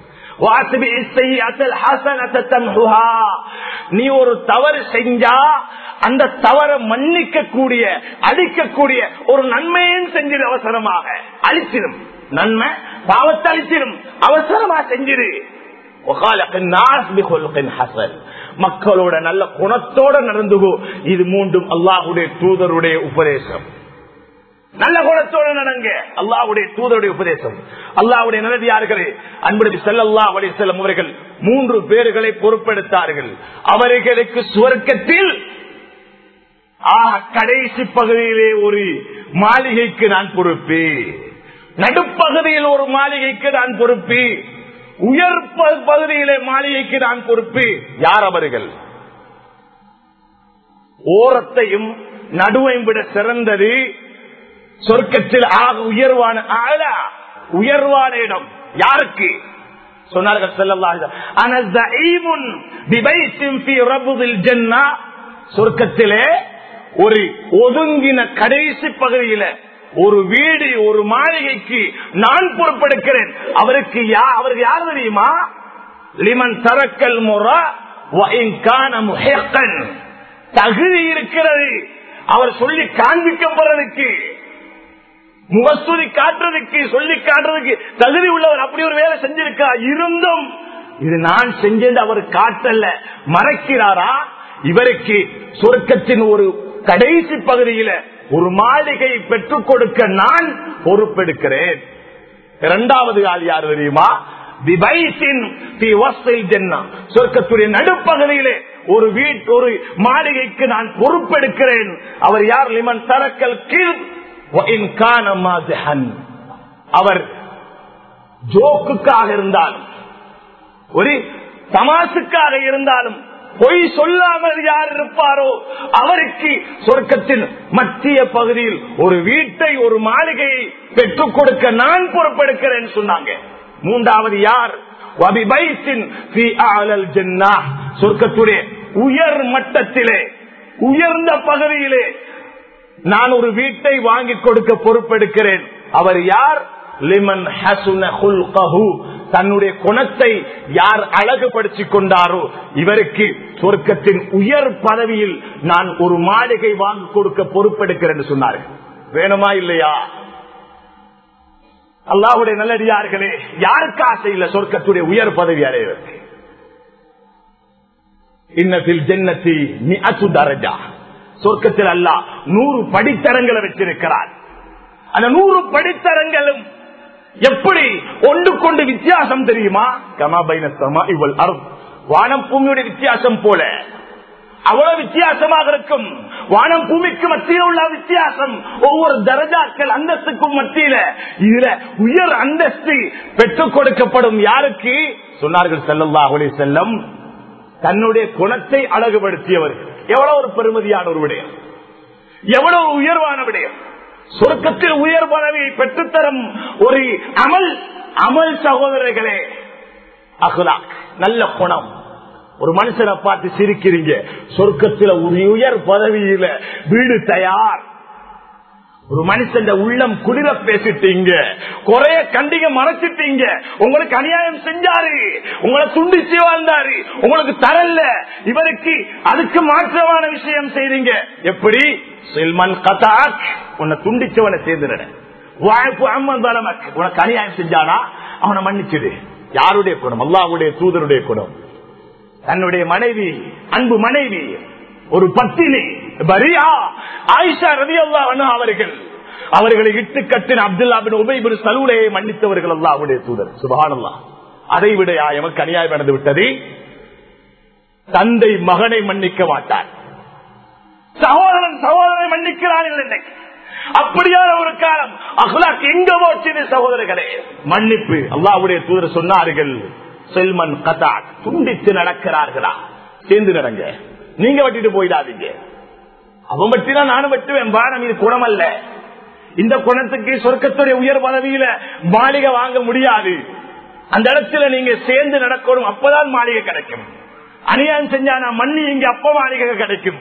நீ ஒரு தவறு செஞ்சா அந்த தவறை மன்னிக்க கூடிய அழிக்கக்கூடிய ஒரு நன்மையும் செஞ்சிரு அவசரமாக அழிச்சிடும் நன்மை பாவத்தை அழிச்சிடும் அவசரமா செஞ்சிரு மக்களோட நல்ல குணத்தோட நடந்துகோ இது மூன்றும் அல்லாஹுடைய தூதருடைய உபதேசம் நல்ல குணத்தோடு நடங்க அல்லாவுடைய தூதருடைய உபதேசம் அல்லாவுடைய நல்லதியார்களே அன்புடைய செல்லல்லா வழி செல்லும் அவர்கள் மூன்று பேர்களை பொறுப்பெடுத்தார்கள் அவர்களுக்கு சுவர்க்கத்தில் கடைசி பகுதியிலே ஒரு மாளிகைக்கு நான் பொறுப்பு நடுப்பகுதியில் ஒரு மாளிகைக்கு நான் பொறுப்பு உயர் பகுதியிலே மாளிகைக்கு நான் பொறுப்பு யார் அவர்கள் ஓரத்தையும் நடுவையும் விட சிறந்தது சொர்க்கத்தில் ஆக உயர்வான ஆளா உயர்வான இடம் யாருக்கு சொன்னார்கள் சொர்க்கத்திலே ஒரு ஒதுங்கின கடைசி பகுதியில ஒரு வீடு ஒரு மாளிகைக்கு நான் பொறுப்பெடுக்கிறேன் அவருக்கு அவருக்கு யார் தெரியுமா லிமன் தரக்கல் முறா தகுதி இருக்கிறது அவர் சொல்லி காண்பிக்கப்படுறதுக்கு முகஸ்துதி காட்டுறதுக்கு சொல்லி காட்டுறதுக்கு தகுதி உள்ளவர் அப்படி ஒரு வேலை செஞ்சிருக்கா இருந்தும் இது நான் செஞ்சது அவர் காட்டல்ல மறைக்கிறாரா இவருக்கு சொர்க்கத்தின் ஒரு கடைசி பகுதியில ஒரு மாளிகை பெற்றுக் கொடுக்க நான் பொறுப்பெடுக்கிறேன் இரண்டாவது ஆள் யார் தெரியுமா சொர்க்கத்துடைய நடுப்பகுதியிலே ஒரு வீட்டு ஒரு மாளிகைக்கு நான் பொறுப்பெடுக்கிறேன் அவர் யார் லிமன் தரக்கல் கீழ் அவர் ஜோக்குக்காக இருந்தாலும் ஒரு தமாசுக்காக இருந்தாலும் பொய் சொல்லாமல் யார் இருப்பாரோ அவருக்கு சொர்க்கத்தின் மத்திய பகுதியில் ஒரு வீட்டை ஒரு மாளிகையை பெற்றுக் கொடுக்க நான் பொறுப்பெடுக்கிறேன் சொன்னாங்க மூன்றாவது யார் சொர்க்கத்துடைய உயர் மட்டத்திலே உயர்ந்த பகுதியிலே நான் ஒரு வீட்டை வாங்கி கொடுக்க பொறுப்பெடுக்கிறேன் அவர் யார் லிமன் தன்னுடைய குணத்தை யார் அழகுபடுத்திக் கொண்டாரோ இவருக்கு சொர்க்கத்தின் உயர் பதவியில் நான் ஒரு மாளிகை வாங்கி கொடுக்க பொறுப்பெடுக்கிறேன் சொன்னார்கள் வேணுமா இல்லையா அல்லாவுடைய நல்லடியார்களே யாருக்கு ஆசை இல்ல சொர்க்கத்துடைய உயர் பதவி அடைவதற்கு இன்னத்தில் ஜென்னத்தி நீ அசு தரஜா சொர்க்கத்தில் அல்ல நூறு படித்தரங்களை வச்சிருக்கிறார் அந்த நூறு படித்தரங்களும் எப்படி ஒன்று கொண்டு வித்தியாசம் தெரியுமா கமாபைன சமா இவள் அருள் வானம் பூமியுடைய வித்தியாசம் போல அவ்வளவு வித்தியாசமாக இருக்கும் வானம் பூமிக்கு மத்தியில் உள்ள வித்தியாசம் ஒவ்வொரு தரஜாக்கள் அந்தஸ்துக்கும் மத்தியில இதுல உயர் அந்தஸ்து பெற்றுக் கொடுக்கப்படும் யாருக்கு சொன்னார்கள் செல்லல்லா ஒளி செல்லம் தன்னுடைய குணத்தை அழகுபடுத்தியவர் எவ்வளவு ஒரு பெருமதியான ஒரு விடயம் எவ்வளவு உயர்வான விடயம் சொர்க்கத்தில் உயர் பதவியை பெற்றுத்தரும் ஒரு அமல் அமல் சகோதரர்களே அகுலா நல்ல குணம் ஒரு மனுஷனை பார்த்து சிரிக்கிறீங்க சொர்க்கத்தில் ஒரு உயர் பதவியில வீடு தயார் ஒரு மனுஷன் உள்ளம் குளிர பேசிட்டீங்க குறைய கண்டிக மறைச்சிட்டீங்க உங்களுக்கு அநியாயம் செஞ்சாரு உங்களை துண்டிச்சு வாழ்ந்தாரு உங்களுக்கு தரல இவருக்கு அதுக்கு மாற்றமான விஷயம் செய்றீங்க எப்படி செல்மன் கதாக் உன்னை துண்டிச்சவனை சேர்ந்துட வாழ்ப்பு அம்மன் தலமக் உனக்கு அநியாயம் செஞ்சானா அவனை மன்னிச்சிடு யாருடைய குணம் அல்லாவுடைய தூதருடைய குணம் தன்னுடைய மனைவி அன்பு மனைவி ஒரு பத்தினி பரியா ஆயிஷா ரவி அல்லா அவர்கள் அவர்களை இட்டு கட்டின அப்துல்லா பின் உபைபின் சலூலையை மன்னித்தவர்கள் அல்லாவுடைய தூதர் சுபானல்லா அதை விட எமக்கு அநியாயம் நடந்து விட்டது தந்தை மகனை மன்னிக்க மாட்டார் சகோதரன் சகோதரனை மன்னிக்கிறார்கள் இன்னைக்கு அப்படியான ஒரு காலம் அஹ்லாக் எங்க போச்சு சகோதரர்களே மன்னிப்பு அல்லாவுடைய தூதர் சொன்னார்கள் செல்மன் கதா துண்டித்து நடக்கிறார்களா சேர்ந்து நடங்க நீங்க வெட்டிட்டு போயிடாதீங்க அவன் வெட்டினா நானும் வெட்டுவேன் பானம் இது குணம் அல்ல இந்த குணத்துக்கு சொர்க்கத்துடைய உயர் பதவியில மாளிகை வாங்க முடியாது அந்த இடத்துல நீங்க சேர்ந்து நடக்கணும் அப்பதான் மாளிகை கிடைக்கும் அநியாயம் செஞ்சா நான் மண்ணி இங்க அப்ப மாளிகை கிடைக்கும்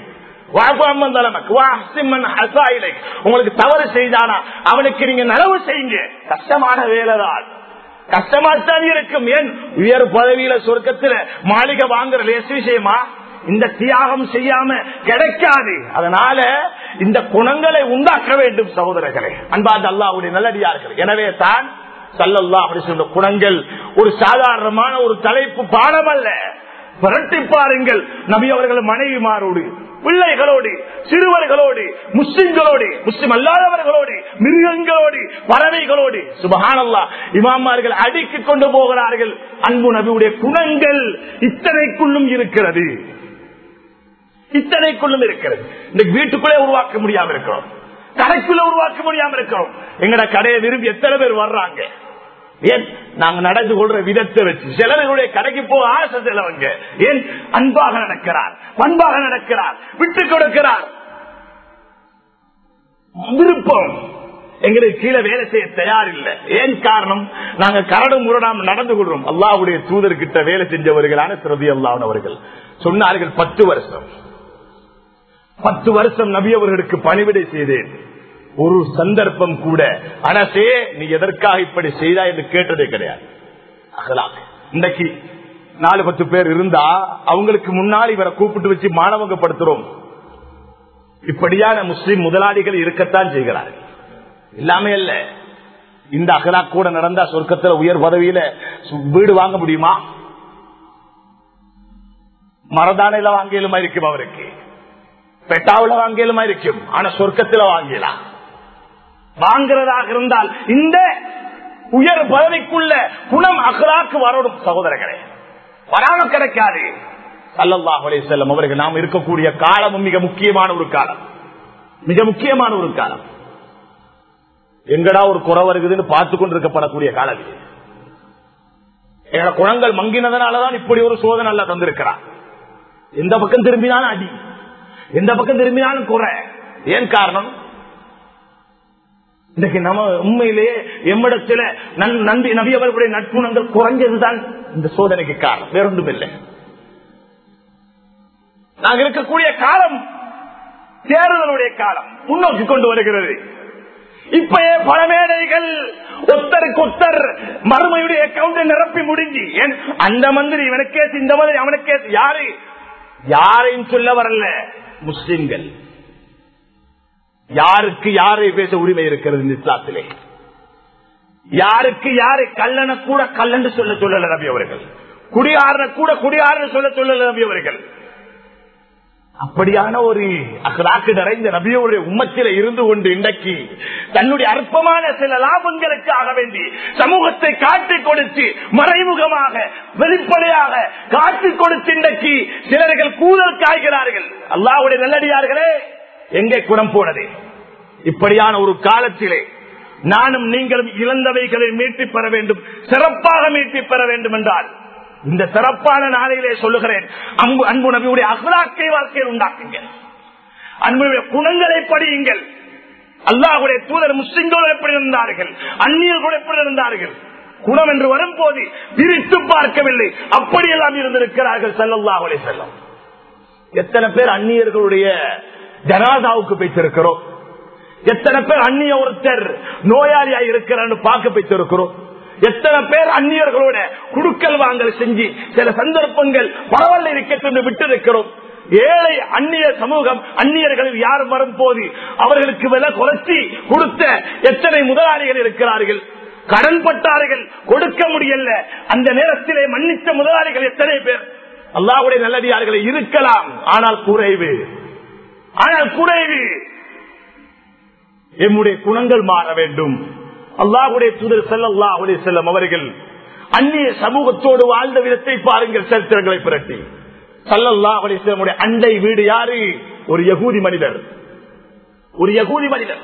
உங்களுக்கு தவறு செய்தானா அவனுக்கு நீங்க நலவு செய்யுங்க கஷ்டமான வேலைதான் கஷ்டமாத்தான் இருக்கும் ஏன் உயர் பதவியில சொர்க்கத்துல மாளிகை வாங்குற லேசு விஷயமா இந்த தியாகம் செய்யாம கிடைக்காது அதனால இந்த குணங்களை உண்டாக்க வேண்டும் சகோதரர்களே அன்பாத அல்லாவுடைய நல்லடியார்கள் எனவே தான் சல்லல்லா அப்படி சொல்ற குணங்கள் ஒரு சாதாரணமான ஒரு தலைப்பு பாடம் அல்ல புரட்டி பாருங்கள் நபி அவர்கள் மனைவிமாரோடு பிள்ளைகளோடு சிறுவர்களோடு முஸ்லிம்களோடு முஸ்லிம் அல்லாதவர்களோடு மிருகங்களோடு பறவைகளோடு சுபகானல்லா இமாமார்கள் அடுக்கி கொண்டு போகிறார்கள் அன்பு நபியுடைய குணங்கள் இத்தனைக்குள்ளும் இருக்கிறது இத்தனைக்குள்ளும் இருக்கிறது இந்த வீட்டுக்குள்ளே உருவாக்க முடியாம இருக்கிறோம் கடைக்குள்ள உருவாக்க முடியாம இருக்கிறோம் எங்கட கடையை விரும்பி எத்தனை பேர் வர்றாங்க ஏன் நாங்க நடந்து கொள்ற விதத்தை வச்சு சிலர்களுடைய கடைக்கு போக ஆசை சிலவங்க ஏன் அன்பாக நடக்கிறார் பண்பாக நடக்கிறார் விட்டு கொடுக்கிறார் விருப்பம் எங்களுக்கு கீழே வேலை செய்ய தயார் இல்லை ஏன் காரணம் நாங்க கரடு முரடாம் நடந்து கொள்றோம் அல்லாவுடைய தூதர்கிட்ட வேலை செஞ்சவர்களான சிறதி அல்லாவுனவர்கள் சொன்னார்கள் பத்து வருஷம் பத்து வருஷம் நபி அவர்களுக்கு பணிவிடை செய்தேன் ஒரு சந்தர்ப்பம் கூட அனசே நீ எதற்காக இப்படி செய்தா என்று கேட்டதே கிடையாது அகலாக் இன்றைக்கு நாலு பத்து பேர் இருந்தா அவங்களுக்கு முன்னாடி இவரை கூப்பிட்டு வச்சு மாணவங்கப்படுத்துறோம் இப்படியான முஸ்லிம் முதலாளிகள் இருக்கத்தான் செய்கிறார்கள் இல்லாம இல்ல இந்த அகலாக் கூட நடந்தா சொர்க்கத்துல உயர் பதவியில சு- வீடு வாங்க முடியுமா மரதானையில வாங்கியலுமா இருக்கும் அவருக்கு பெட்டாவுல வாங்கியலுமா இருக்கும் ஆனா சொர்க்கத்துல வாங்கலாம் வாங்குறதாக இருந்தால் இந்த உயர் பதவிக்குள்ள குணம் அகலாக்கு வரணும் சகோதரர்களே வராம கிடைக்காது சல்லல்லாஹு அலைஹி வஸல்லம் அவர்கள் நாம் இருக்கக்கூடிய காலமும் மிக முக்கியமான ஒரு காலம் மிக முக்கியமான ஒரு காலம் எங்கடா ஒரு குறை வருகுதுன்னு பார்த்து கொண்டிருக்கப்படக்கூடிய காலம் இது எங்களோட குணங்கள் மங்கினதனாலதான் இப்படி ஒரு சோதனை அல்ல தந்திருக்கிறார் எந்த பக்கம் திரும்பினாலும் அடி எந்த பக்கம் திரும்பினாலும் குறை ஏன் காரணம் இன்னைக்கு நம்ம உண்மையிலேயே எம்மிடத்துல நன்- நம்பி நபி அவர்களுடைய நட்புணங்கள் குறைஞ்சதுதான் இந்த சோதனைக்கு காரணம் வேறொன்றும் இல்லை நாங்க இருக்கக்கூடிய காலம் தேர்தலுடைய காலம் முன்னோக்கி கொண்டு வருகிறது இப்பயே பல மேடைகள் ஒத்தருக்கு ஒத்தர் மறுமையுடைய அக்கௌண்ட் நிரப்பி முடிஞ்சு ஏன் அந்த மந்திரி இவனுக்கே இந்த மந்திரி அவனுக்கே யாரு யாரையும் சொல்ல வரல முஸ்லிம்கள் யாருக்கு யாரை பேச உரிமை இருக்கிறது இந்த இஸ்லாத்திலே யாருக்கு யாரை கல்லன கூட கல்லன்று சொல்ல சொல்லல நபி அவர்கள் குடியாரன கூட குடியாரன் சொல்ல சொல்லல நபி அவர்கள் அப்படியான ஒரு அகலாக்கு நிறைந்த நபியோடைய உம்மத்தில இருந்து கொண்டு இன்றைக்கு தன்னுடைய அற்பமான சில லாபங்களுக்காக வேண்டி சமூகத்தை காட்டிக் கொடுத்து மறைமுகமாக வெளிப்படையாக காட்டிக் கொடுத்து இன்றைக்கு சிலர்கள் கூதல் காய்கிறார்கள் அல்லாவுடைய நல்லடியார்களே எங்கே குணம் போனது இப்படியான ஒரு காலத்திலே நானும் நீங்களும் இழந்தவைகளை மீட்டி பெற வேண்டும் சிறப்பாக மீட்டி பெற வேண்டும் என்றால் இந்த சிறப்பான நாளிலே சொல்லுகிறேன் அன்பு அன்பு நபியுடைய அகலாக்கை வாழ்க்கையில் உண்டாக்குங்க அன்புடைய குணங்களை படியுங்கள் அல்லாஹுடைய தூதர் முஸ்லிம்களோடு எப்படி இருந்தார்கள் அந்நியர்களோடு எப்படி இருந்தார்கள் குணம் என்று வரும்போது பிரித்து பார்க்கவில்லை அப்படியெல்லாம் இருந்திருக்கிறார்கள் செல்லல்லாஹுலே செல்லம் எத்தனை பேர் அந்நியர்களுடைய ஜனாதாவுக்கு வைத்திருக்கிறோம் எத்தனை பேர் அந்நிய ஒருத்தர் நோயாளியா இருக்கிறான்னு பார்க்க வைத்திருக்கிறோம் எத்தனை பேர் அந்நியர்களோட குடுக்கல் வாங்கல் செஞ்சு சில சந்தர்ப்பங்கள் பரவாயில்ல இருக்கட்டும் விட்டு இருக்கிறோம் ஏழை அந்நிய சமூகம் அந்நியர்களில் யார் வரும் போது அவர்களுக்கு விலை குறைச்சி கொடுத்த எத்தனை முதலாளிகள் இருக்கிறார்கள் கடன் பட்டார்கள் கொடுக்க முடியல அந்த நேரத்திலே மன்னித்த முதலாளிகள் எத்தனை பேர் அல்லாவுடைய நல்லடியார்களை இருக்கலாம் ஆனால் குறைவு ஆனால் குறைவு எம்முடைய குணங்கள் மாற வேண்டும் அல்லாஹுடைய தூதர் செல்லல்லாஹுடைய செல்லம் அவர்கள் அந்நிய சமூகத்தோடு வாழ்ந்த விதத்தை பாருங்கள் சரித்திரங்களை புரட்டி சல்லல்லாஹுடைய செல்லமுடைய அண்டை வீடு யாரு ஒரு யகூதி மனிதர் ஒரு யகூதி மனிதர்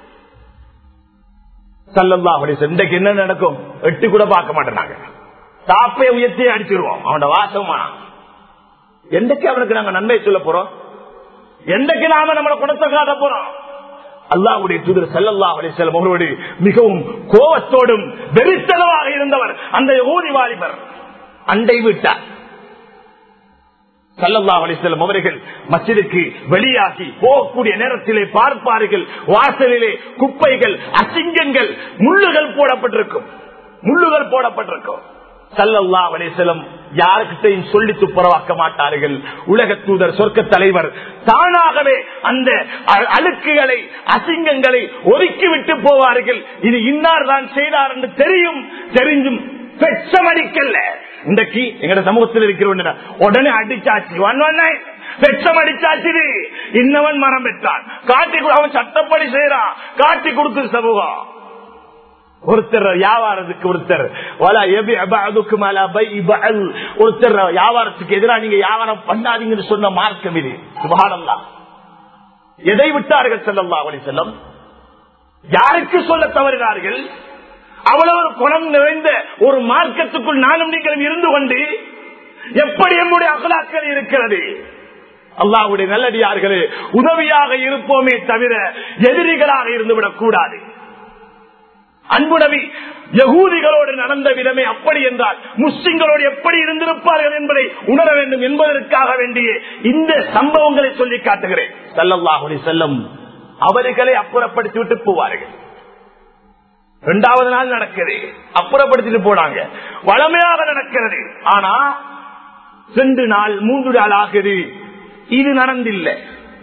சல்லல்லாஹுடைய இன்றைக்கு என்ன நடக்கும் எட்டு கூட பார்க்க மாட்டேனாங்க தாப்பை உயர்த்தி அடிச்சிருவோம் அவனோட வாசமா என்றைக்கு அவனுக்கு நாங்க நன்மை சொல்ல போறோம் என்றைக்கு நாம நம்மளை குணத்தை காட்ட போறோம் அல்லாவுடைய தூதர் செல்லல்லா அலிசல்லம் அவரோடு மிகவும் கோபத்தோடும் வெறித்தனமாக இருந்தவர் அந்த ஊதி வாலிபர் அண்டை விட்டார் சல்லல்லா அலிசல்லம் அவர்கள் மசிதுக்கு வெளியாகி போகக்கூடிய நேரத்திலே பார்ப்பார்கள் வாசலிலே குப்பைகள் அசிங்கங்கள் முள்ளுகள் போடப்பட்டிருக்கும் முள்ளுகள் போடப்பட்டிருக்கும் சல்லல்லா அலிசலம் யாருக்கிட்டையும் சொல்லி துப்புரவாக்க மாட்டார்கள் உலக தூதர் சொர்க்க தலைவர் தானாகவே அந்த அ- அழுக்குகளை அசிங்கங்களை ஒதுக்கி விட்டு போவார்கள் இது இன்னார் தான் செய்தார் என்று தெரியும் தெரிஞ்சும் பெச்சமடிக்கல்ல இன்றைக்கு எங்கட சமூகத்தில் இருக்கிற உடனே அடிச்சாச்சு ஒன் ஒன் நைன் வெச்சம் அடிச்சாச்சு இன்னவன் மரம் பெற்றான் காட்டி கொடு- அவன் சட்டப்படி செய்யறான் காட்டி கொடுக்குது சமூகம் ஒருத்தர் வியாபாரத்துக்கு ஒருத்தர் வலா எபி அபஅதுக்கு மலா பை பஅல். ஒருத்தர் வியாபாரத்துக்கு எதிராக நீங்க வியாபாரம் பண்ணாதீங்கன்னு சொன்ன மார்க்கம் இது சுபஹானல்லாஹ் எதை விட்டார்கள் ஸல்லல்லாஹு அலைஹி வஸல்லம் யாருக்கு சொல்ல தவறினார்கள் அவ்வளவு ஒரு குணம் நிறைந்த ஒரு மார்க்கத்துக்குள் நானும் நீங்களும் இருந்து கொண்டு எப்படி நம்முடைய அகலாக்கள் இருக்கிறது அல்லாஹ்வுடைய நல்லடியார்களே உதவியாக இருப்போமே தவிர எதிரிகளாக இருந்துவிடக் கூடாது அன்பு நபி யகூதிகளோடு நடந்த விதமே அப்படி என்றால் முஸ்லிம்களோடு எப்படி இருந்திருப்பார்கள் என்பதை உணர வேண்டும் என்பதற்காக வேண்டிய இந்த சம்பவங்களை சொல்லி காட்டுகிறேன் சல்லல்லாஹுலி செல்லம் அவர்களை அப்புறப்படுத்தி விட்டு போவார்கள் இரண்டாவது நாள் நடக்குது அப்புறப்படுத்திட்டு போனாங்க வளமையாக நடக்கிறது ஆனா ரெண்டு நாள் மூன்று நாள் ஆகுது இது நடந்தில்லை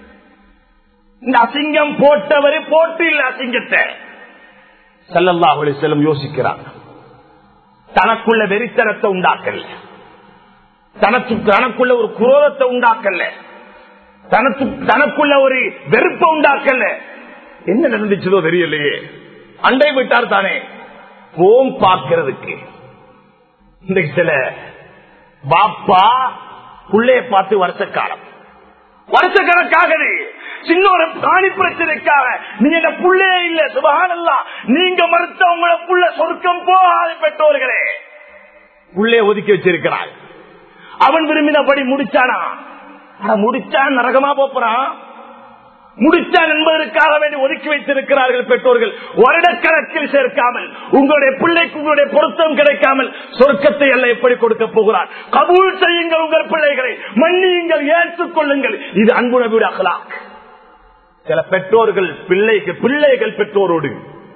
இந்த அசிங்கம் போட்டவர் போட்டு இல்ல அசிங்கத்தை சல்லல்லாஹுலி செல்லம் யோசிக்கிறார் தனக்குள்ள வெறித்தனத்தை உண்டாக்கல தனக்கு தனக்குள்ள ஒரு குரோதத்தை உண்டாக்கல தனக்கு தனக்குள்ள ஒரு வெறுப்பை உண்டாக்கல என்ன நடந்துச்சதோ தெரியலையே அண்டை விட்டார் தானே ஓம் பார்க்கிறதுக்கு இன்றைக்கு சில பாப்பா புள்ளைய பார்த்து வருஷக்காலம் வருஷக்கணக்காகவே சின்ன ஒரு பிராணி பிரச்சனைக்காக நீங்க இந்த புள்ளையே இல்ல சுபகானல்லா நீங்க மறுத்த உங்கள புள்ள சொர்க்கம் போகாத பெற்றோர்களே புள்ளைய ஒதுக்கி வச்சிருக்கிறாள் அவன் விரும்பினபடி முடிச்சானா ஆனா முடிச்சான் நரகமா போறான் முடிச்சான் என்பதற்காக வேண்டி ஒதுக்கி வைத்திருக்கிறார்கள் பெற்றோர்கள் வருடக்கணக்கில் சேர்க்காமல் உங்களுடைய பிள்ளைக்கு உங்களுடைய பொருத்தம் கிடைக்காமல் சொர்க்கத்தை அல்ல எப்படி கொடுக்க போகிறார் கபூல் செய்யுங்கள் உங்கள் பிள்ளைகளை மன்னியுங்கள் ஏற்றுக் கொள்ளுங்கள் இது அன்பு நபியுடைய அகலாக் சில பெற்றோர்கள் பிள்ளைக்கு பிள்ளைகள் பெற்றோரோடு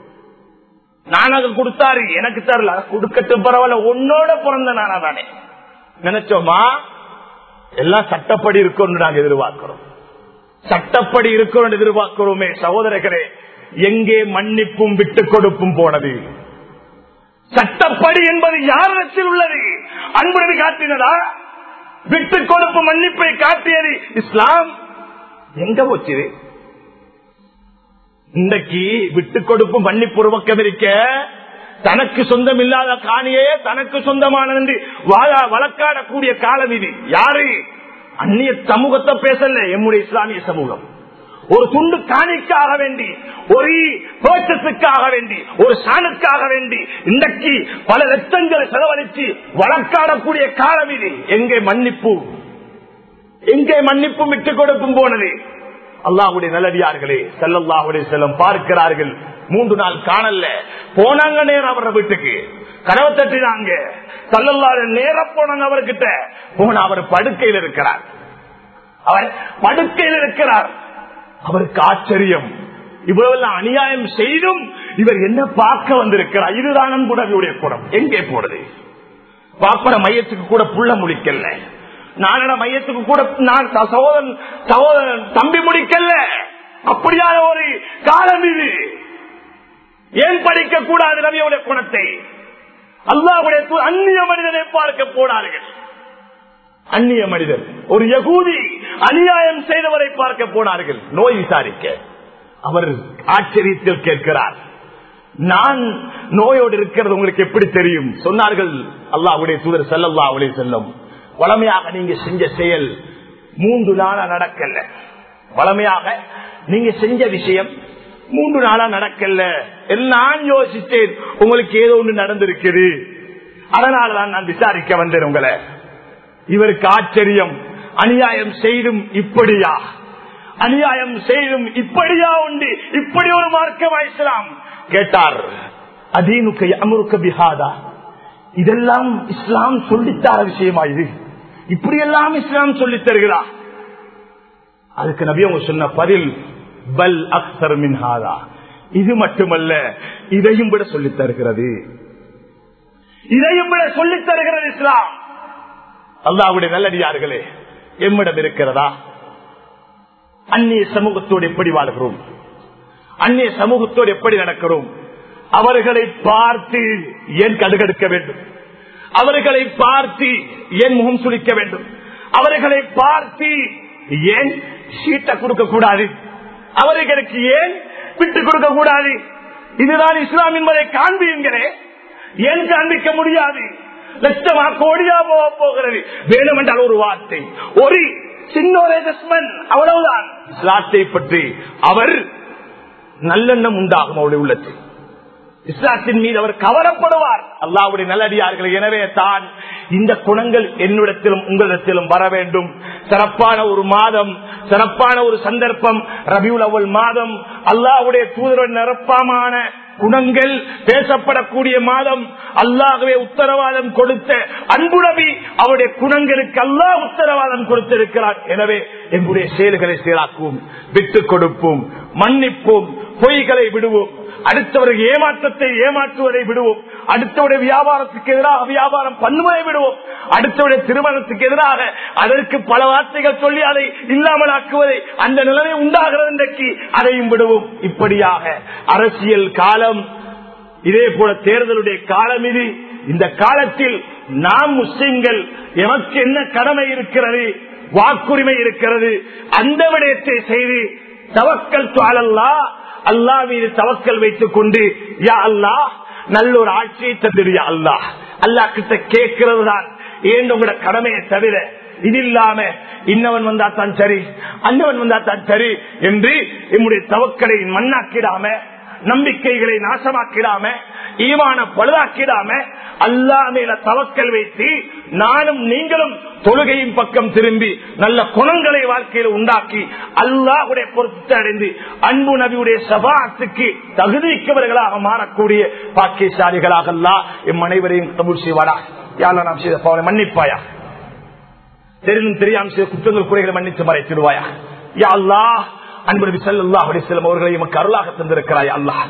நானாக கொடுத்தாரு எனக்கு தரல கொடுக்கட்டும் பரவாயில்ல உன்னோட பிறந்த நானா தானே நினைச்சோமா எல்லாம் சட்டப்படி இருக்கும் நாங்க எதிர்பார்க்கிறோம் சட்டப்படி இருக்கணும் எதிர்பார்க்கிறோமே சகோதரர்களே எங்கே மன்னிப்பும் விட்டுக் கொடுப்பும் போனது சட்டப்படி என்பது யாரிடத்தில் உள்ளது அன்புடன் காட்டினதா விட்டுக் கொடுப்பு மன்னிப்பை காட்டியது இஸ்லாம் எங்க போச்சு இன்றைக்கு விட்டுக் கொடுப்பு மன்னிப்பு ஒரு பக்கம் இருக்க தனக்கு சொந்தம் இல்லாத காணியே தனக்கு சொந்தமானது என்று வாழ- வழக்காடக்கூடிய காலம் இது யாரு அந்நிய சமூகத்தை பேசல எம்முடைய இஸ்லாமிய சமூகம் ஒரு துண்டு காணிக்காக வேண்டி ஒரு பேச்சத்துக்காக வேண்டி ஒரு சாணுக்காக வேண்டி இன்றைக்கு பல லட்சங்களை செலவழித்து வழக்காடக்கூடிய காலம் இது எங்கே மன்னிப்பு எங்கே மன்னிப்பும் விட்டுக் கொடுப்பும் போனது அல்லாஹுடைய நல்லடியார்களே செல்லல்லாஹுடைய செல்லம் பார்க்கிறார்கள் மூன்று நாள் காணல போனாங்க நேரம் அவர வீட்டுக்கு கனவு தட்டினாங்க சல்லல்லாஹு நேர போனாங்க அவர்கிட்ட போன அவர் படுக்கையில் இருக்கிறார் அவர் படுக்கையில் இருக்கிறார் அவருக்கு ஆச்சரியம் இவ்வளவு அநியாயம் செய்தும் இவர் என்ன பார்க்க வந்திருக்கிறார் இதுதான் அன்புடனுடைய குணம் எங்கே போடுது பாப்பட மையத்துக்கு கூட புள்ள முடிக்கல நானட மையத்துக்கு கூட நான் த- சகோதரன் சகோதரன் தம்பி முடிக்கல அப்படியான ஒரு காலம் இது ஏன் படிக்க கூடாது நபியுடைய குணத்தை அல்லாவுடைய தூ- அந்நிய மனிதனை பார்க்க போனார்கள் அந்நிய மனிதர் ஒரு யகூதி அநியாயம் செய்தவரை பார்க்க போனார்கள் நோய் விசாரிக்க அவர் ஆச்சரியத்தில் கேட்கிறார் நான் நோயோடு இருக்கிறது உங்களுக்கு எப்படி தெரியும் சொன்னார்கள் அல்லாஹ்வுடைய தூதர் செல்லல்லா அவளை செல்லும் வளமையாக நீங்க செஞ்ச செயல் மூன்று நாளா நடக்கல வளமையாக நீங்க செஞ்ச விஷயம் மூன்று நாளா நடக்கல நான் யோசித்தேன் உங்களுக்கு ஏதோ ஒன்று நடந்திருக்குது அதனாலதான் நான் விசாரிக்க வந்தேன் உங்களை இவருக்கு ஆச்சரியம் அநியாயம் செய்தும் இப்படியா அநியாயம் செய்தும் இப்படியா உண்டு இப்படி ஒரு மார்க்கம் இஸ்லாம் கேட்டார் அதீனுக்கு அமருக்க பிஹாதா இதெல்லாம் இஸ்லாம் சொல்லித்தார விஷயமா இது இப்படியெல்லாம் இஸ்லாம் சொல்லித் தருகிறா அதுக்கு நபி அவங்க சொன்ன பதில் பல் அக்சர் மின்ஹாதா இது மட்டுமல்ல இதையும் விட சொல்லித் தருகிறது இதையும் விட சொல்லித் தருகிறது இஸ்லாம் அல்லாவுடைய நல்லடியார்களே எம்மிடம் இருக்கிறதா அந்நிய சமூகத்தோடு எப்படி வாழ்கிறோம் அந்நிய சமூகத்தோடு எப்படி நடக்கிறோம் அவர்களை பார்த்து ஏன் கடுகடுக்க வேண்டும் அவர்களை பார்த்து ஏன் முகம் சுளிக்க வேண்டும் அவர்களை பார்த்து ஏன் சீட்டை கொடுக்க கூடாது அவர்களுக்கு ஏன் விட்டு கொடுக்க கூடாது இதுதான் இஸ்லாம் என்பதை காண்பீங்களே ஏன் காண்பிக்க முடியாது லட்சமா கோடியா போக போகிறது வேணும் என்றால் ஒரு வார்த்தை ஒரு சின்ன ஒரு adjustment, அவ்வளவுதான் இஸ்லாத்தை பற்றி அவர் நல்லெண்ணம் உண்டாகும் அவருடைய உள்ளத்தில் இஸ்லாத்தின் மீது அவர் கவரப்படுவார் அல்லாவுடைய நல்லடியார்கள் எனவே தான் இந்த குணங்கள் என்னிடத்திலும் உங்களிடத்திலும் வர வேண்டும் சிறப்பான ஒரு மாதம் சிறப்பான ஒரு சந்தர்ப்பம் ரபியுல் அவல் மாதம் அல்லாவுடைய தூதரன் நிரப்பமான குணங்கள் பேசப்படக்கூடிய மாதம் அல்லாகவே உத்தரவாதம் கொடுத்த அன்பு நபி அவருடைய குணங்களுக்கு அல்லாஹ் உத்தரவாதம் கொடுத்திருக்கிறார் எனவே எங்களுடைய செயல்களை செயலாக்குவோம் விட்டுக் கொடுப்போம் மன்னிப்போம் பொய்களை விடுவோம் அடுத்தவர்கள் ஏமாற்றத்தை ஏமாற்றுவதை விடுவோம் அடுத்தவருடைய வியாபாரத்துக்கு எதிராக வியாபாரம் பண்ணுவதை விடுவோம் அடுத்தவருடைய திருமணத்துக்கு எதிராக அதற்கு பல வார்த்தைகள் சொல்லி அதை இல்லாமல் ஆக்குவதை அந்த நிலைமை உண்டாகிறது இன்றைக்கு அதையும் விடுவோம் இப்படியாக அரசியல் காலம் இதே போல தேர்தலுடைய காலம் இது இந்த காலத்தில் நாம் முஸ்லிம்கள் எமக்கு என்ன கடமை இருக்கிறது வாக்குரிமை இருக்கிறது அந்த விடயத்தை செய்து தவக்கல் அல்லா அல்லா மீது தவக்கல் வைத்துக் கொண்டு யா அல்லா நல்ல ஒரு ஆட்சியை தந்துடுயா அல்லா அல்லா கிட்ட கேட்கிறது தான் ஏன் உங்களோட கடமையை தவிர இது இல்லாம இன்னவன் வந்தா தான் சரி அன்னவன் வந்தா தான் சரி என்று என்னுடைய தவக்கலை மண்ணாக்கிடாம நம்பிக்கைகளை நாசமாக்கிடாம ஈமான பழுதாக்கிடாம அல்லா மேல தவக்கல் வைத்து நானும் நீங்களும் தொழுகையின் பக்கம் திரும்பி நல்ல குணங்களை வாழ்க்கையில் உண்டாக்கி அல்லாஹுடைய பொருத்தத்தை அடைந்து அன்பு நபியுடைய சபாத்துக்கு தகுதிக்கவர்களாக மாறக்கூடிய பாக்கியசாலிகளாக அல்லா எம் அனைவரையும் கபூர் செய்வாரா யாரா நாம் செய்த பாவனை மன்னிப்பாயா தெரிந்தும் தெரியாமல் செய்த குற்றங்கள் குறைகளை மன்னித்து மறைத்திடுவாயா யா அல்லா அன்பு நபி ஸல்லல்லாஹு அலைஹி வஸல்லம் அவர்களை எமக்கு அருளாக தந்திருக்கிறாய் அல்லாஹ்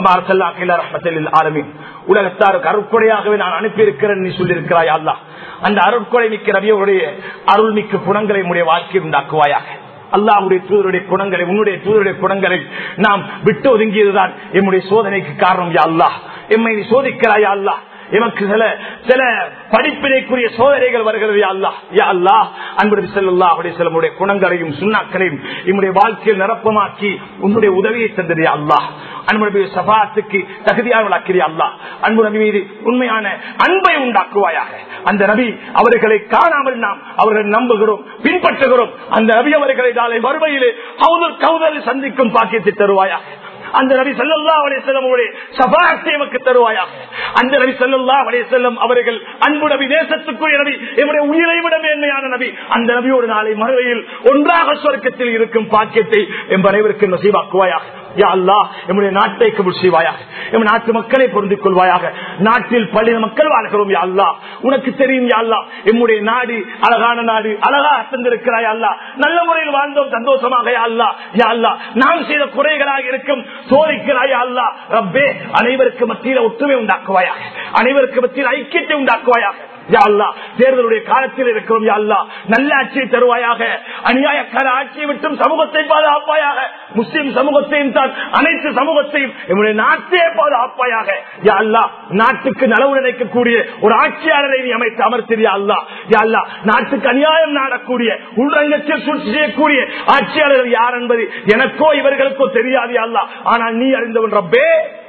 உலகத்தாருக்கு அருட்கொடையாகவே நான் அனுப்பியிருக்கிறேன் நீ சொல்லியிருக்கிறாய் அல்லா அந்த அருட்கொடை மிக்க ரவியோடைய அருள் மிக்க குணங்களை உடைய வாழ்க்கை உண்டாக்குவாயாக அல்லாவுடைய தூதருடைய குணங்களை உன்னுடைய தூதருடைய குணங்களை நாம் விட்டு ஒதுங்கியதுதான் எம்முடைய சோதனைக்கு காரணம் யா அல்லா எம்மை நீ சோதிக்கிறாயா அல்லா எமக்கு சில சில படிப்பினைக்குரிய சோதனைகள் வருகிறது யா அல்லா யா அல்லா அன்புடைய செல்லா அவருடைய சிலமுடைய குணங்களையும் சுண்ணாக்களையும் என்னுடைய வாழ்க்கையில் நிரப்பமாக்கி உன்னுடைய உதவியை தந்தது யா அல்லா அன்புடைய சபாத்துக்கு தகுதியானவளாக்கிறியா அல்லா அன்பு நபி மீது உண்மையான அன்பை உண்டாக்குவாயாக அந்த நபி அவர்களை காணாமல் நாம் அவர்களை நம்புகிறோம் பின்பற்றுகிறோம் அந்த நபி அவர்களை நாளை மறுமையிலே கவுதல் கவுதல் சந்திக்கும் பாக்கியத்தை தருவாயாக அந்த நபி சல்லா அலே செல்லமுடைய சபாத்தை எமக்கு தருவாயாக அந்த நபி சல்லா அலே செல்லம் அவர்கள் அன்பு நபி தேசத்துக்குரிய நபி எம்முடைய உயிரை விட மேன்மையான நபி அந்த நபியோடு நாளை மறுவையில் ஒன்றாக சொர்க்கத்தில் இருக்கும் பாக்கியத்தை எம் அனைவருக்கு நசீவாக்குவாயாக யா அல்லா எம்முடைய நாட்டை கபுல் செய்வாயாக எம் நாட்டு மக்களை பொருந்திக் கொள்வாயாக நாட்டில் பள்ளி மக்கள் வாழ்கிறோம் யா அல்லா உனக்கு தெரியும் யா அல்லா எம்முடைய நாடு அழகான நாடு அழகா தந்திருக்கிறாய் அல்லா நல்ல முறையில் வாழ்ந்தோம் சந்தோஷமாக யா அல்லா யா அல்லா நாம் செய்த குறைகளாக இருக்கும் சோதிக்கிறாய் அல்லா ரப்பே அனைவருக்கு மத்தியில் ஒற்றுமை உண்டாக்குவாயாக அனைவருக்கு மத்தியில் ஐக்கியத்தை உண்டாக்குவாயாக தேர்தலுடைய காலத்தில் இருக்கிறோம் யாழ்லா நல்ல ஆட்சியை தருவாயாக அநியாயக்கார ஆட்சியை விட்டும் சமூகத்தை பாதுகாப்பாயாக முஸ்லிம் சமூகத்தையும் தான் அனைத்து சமூகத்தையும் என்னுடைய நாட்டே பாதுகாப்பாயாக யாழ்லா நாட்டுக்கு நலவு நினைக்கக்கூடிய ஒரு ஆட்சியாளரை நீ அமைத்து அமர்த்தியா அல்லா யாழ்லா நாட்டுக்கு அநியாயம் நாடக்கூடிய உள்ரங்கத்தில் சூழ்ச்சி செய்யக்கூடிய ஆட்சியாளர்கள் யார் என்பது எனக்கோ இவர்களுக்கோ தெரியாது அல்லா ஆனால் நீ அறிந்தவன் ரப்பே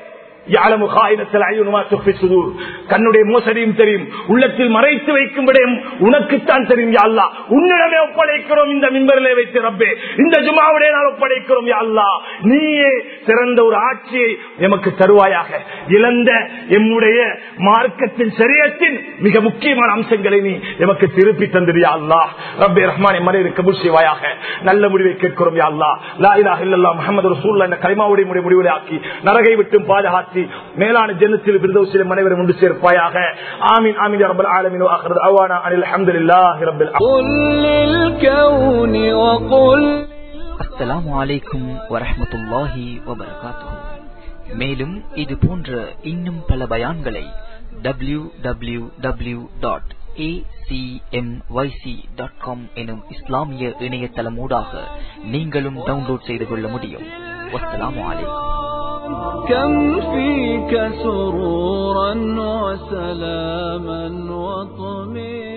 கண்ணுடைய மோசடியும் தெரியும் உள்ளத்தில் மறைத்து வைக்கும் விடயம் உனக்குத்தான் தெரியும் யாழ்லா உன்னிடமே ஒப்படைக்கிறோம் இந்த மின்பரிலே வைத்து ரப்பே இந்த ஜுமாவுடைய நாள் ஒப்படைக்கிறோம் யாழ்லா நீயே சிறந்த ஒரு ஆட்சியை எமக்கு தருவாயாக இழந்த எம்முடைய மார்க்கத்தின் சரியத்தின் மிக முக்கியமான அம்சங்களை நீ எமக்கு திருப்பி தந்திரியா அல்லா ரப்பே ரஹ்மான் மறை கபூர் செய்வாயாக நல்ல முடிவை கேட்கிறோம் யாழ்லா லா இலாஹ இல்லல்லா முஹம்மது ரசூலுல்லாஹ் என்ற கலிமாவுடைய முடிவுரை ஆக்கி நரகை விட்டும் பாதுகாத்து மாற்றி மேலான ஜன்னத்தில் விருதோசிலும் அனைவரும் ஒன்று சேர்ப்பாயாக ஆமீன் ஆமீன் ரப்பல் ஆலமீன் வாஹிரு அவானா அனில் அல்ஹம்துலில்லாஹி ரப்பில் அஸ்ஸலாமு அலைக்கும் வரஹ்மத்துல்லாஹி வபரகாத்துஹு மேலும் இது போன்ற இன்னும் பல பயான்களை W W W dot acmyc.com எனும் இஸ்லாமிய இணையதளமூடாக நீங்களும் டவுன்லோட் செய்து கொள்ள முடியும் வஸ்ஸலாமு அலைக்கும் كم فيك سرورا وسلاما وطمئنا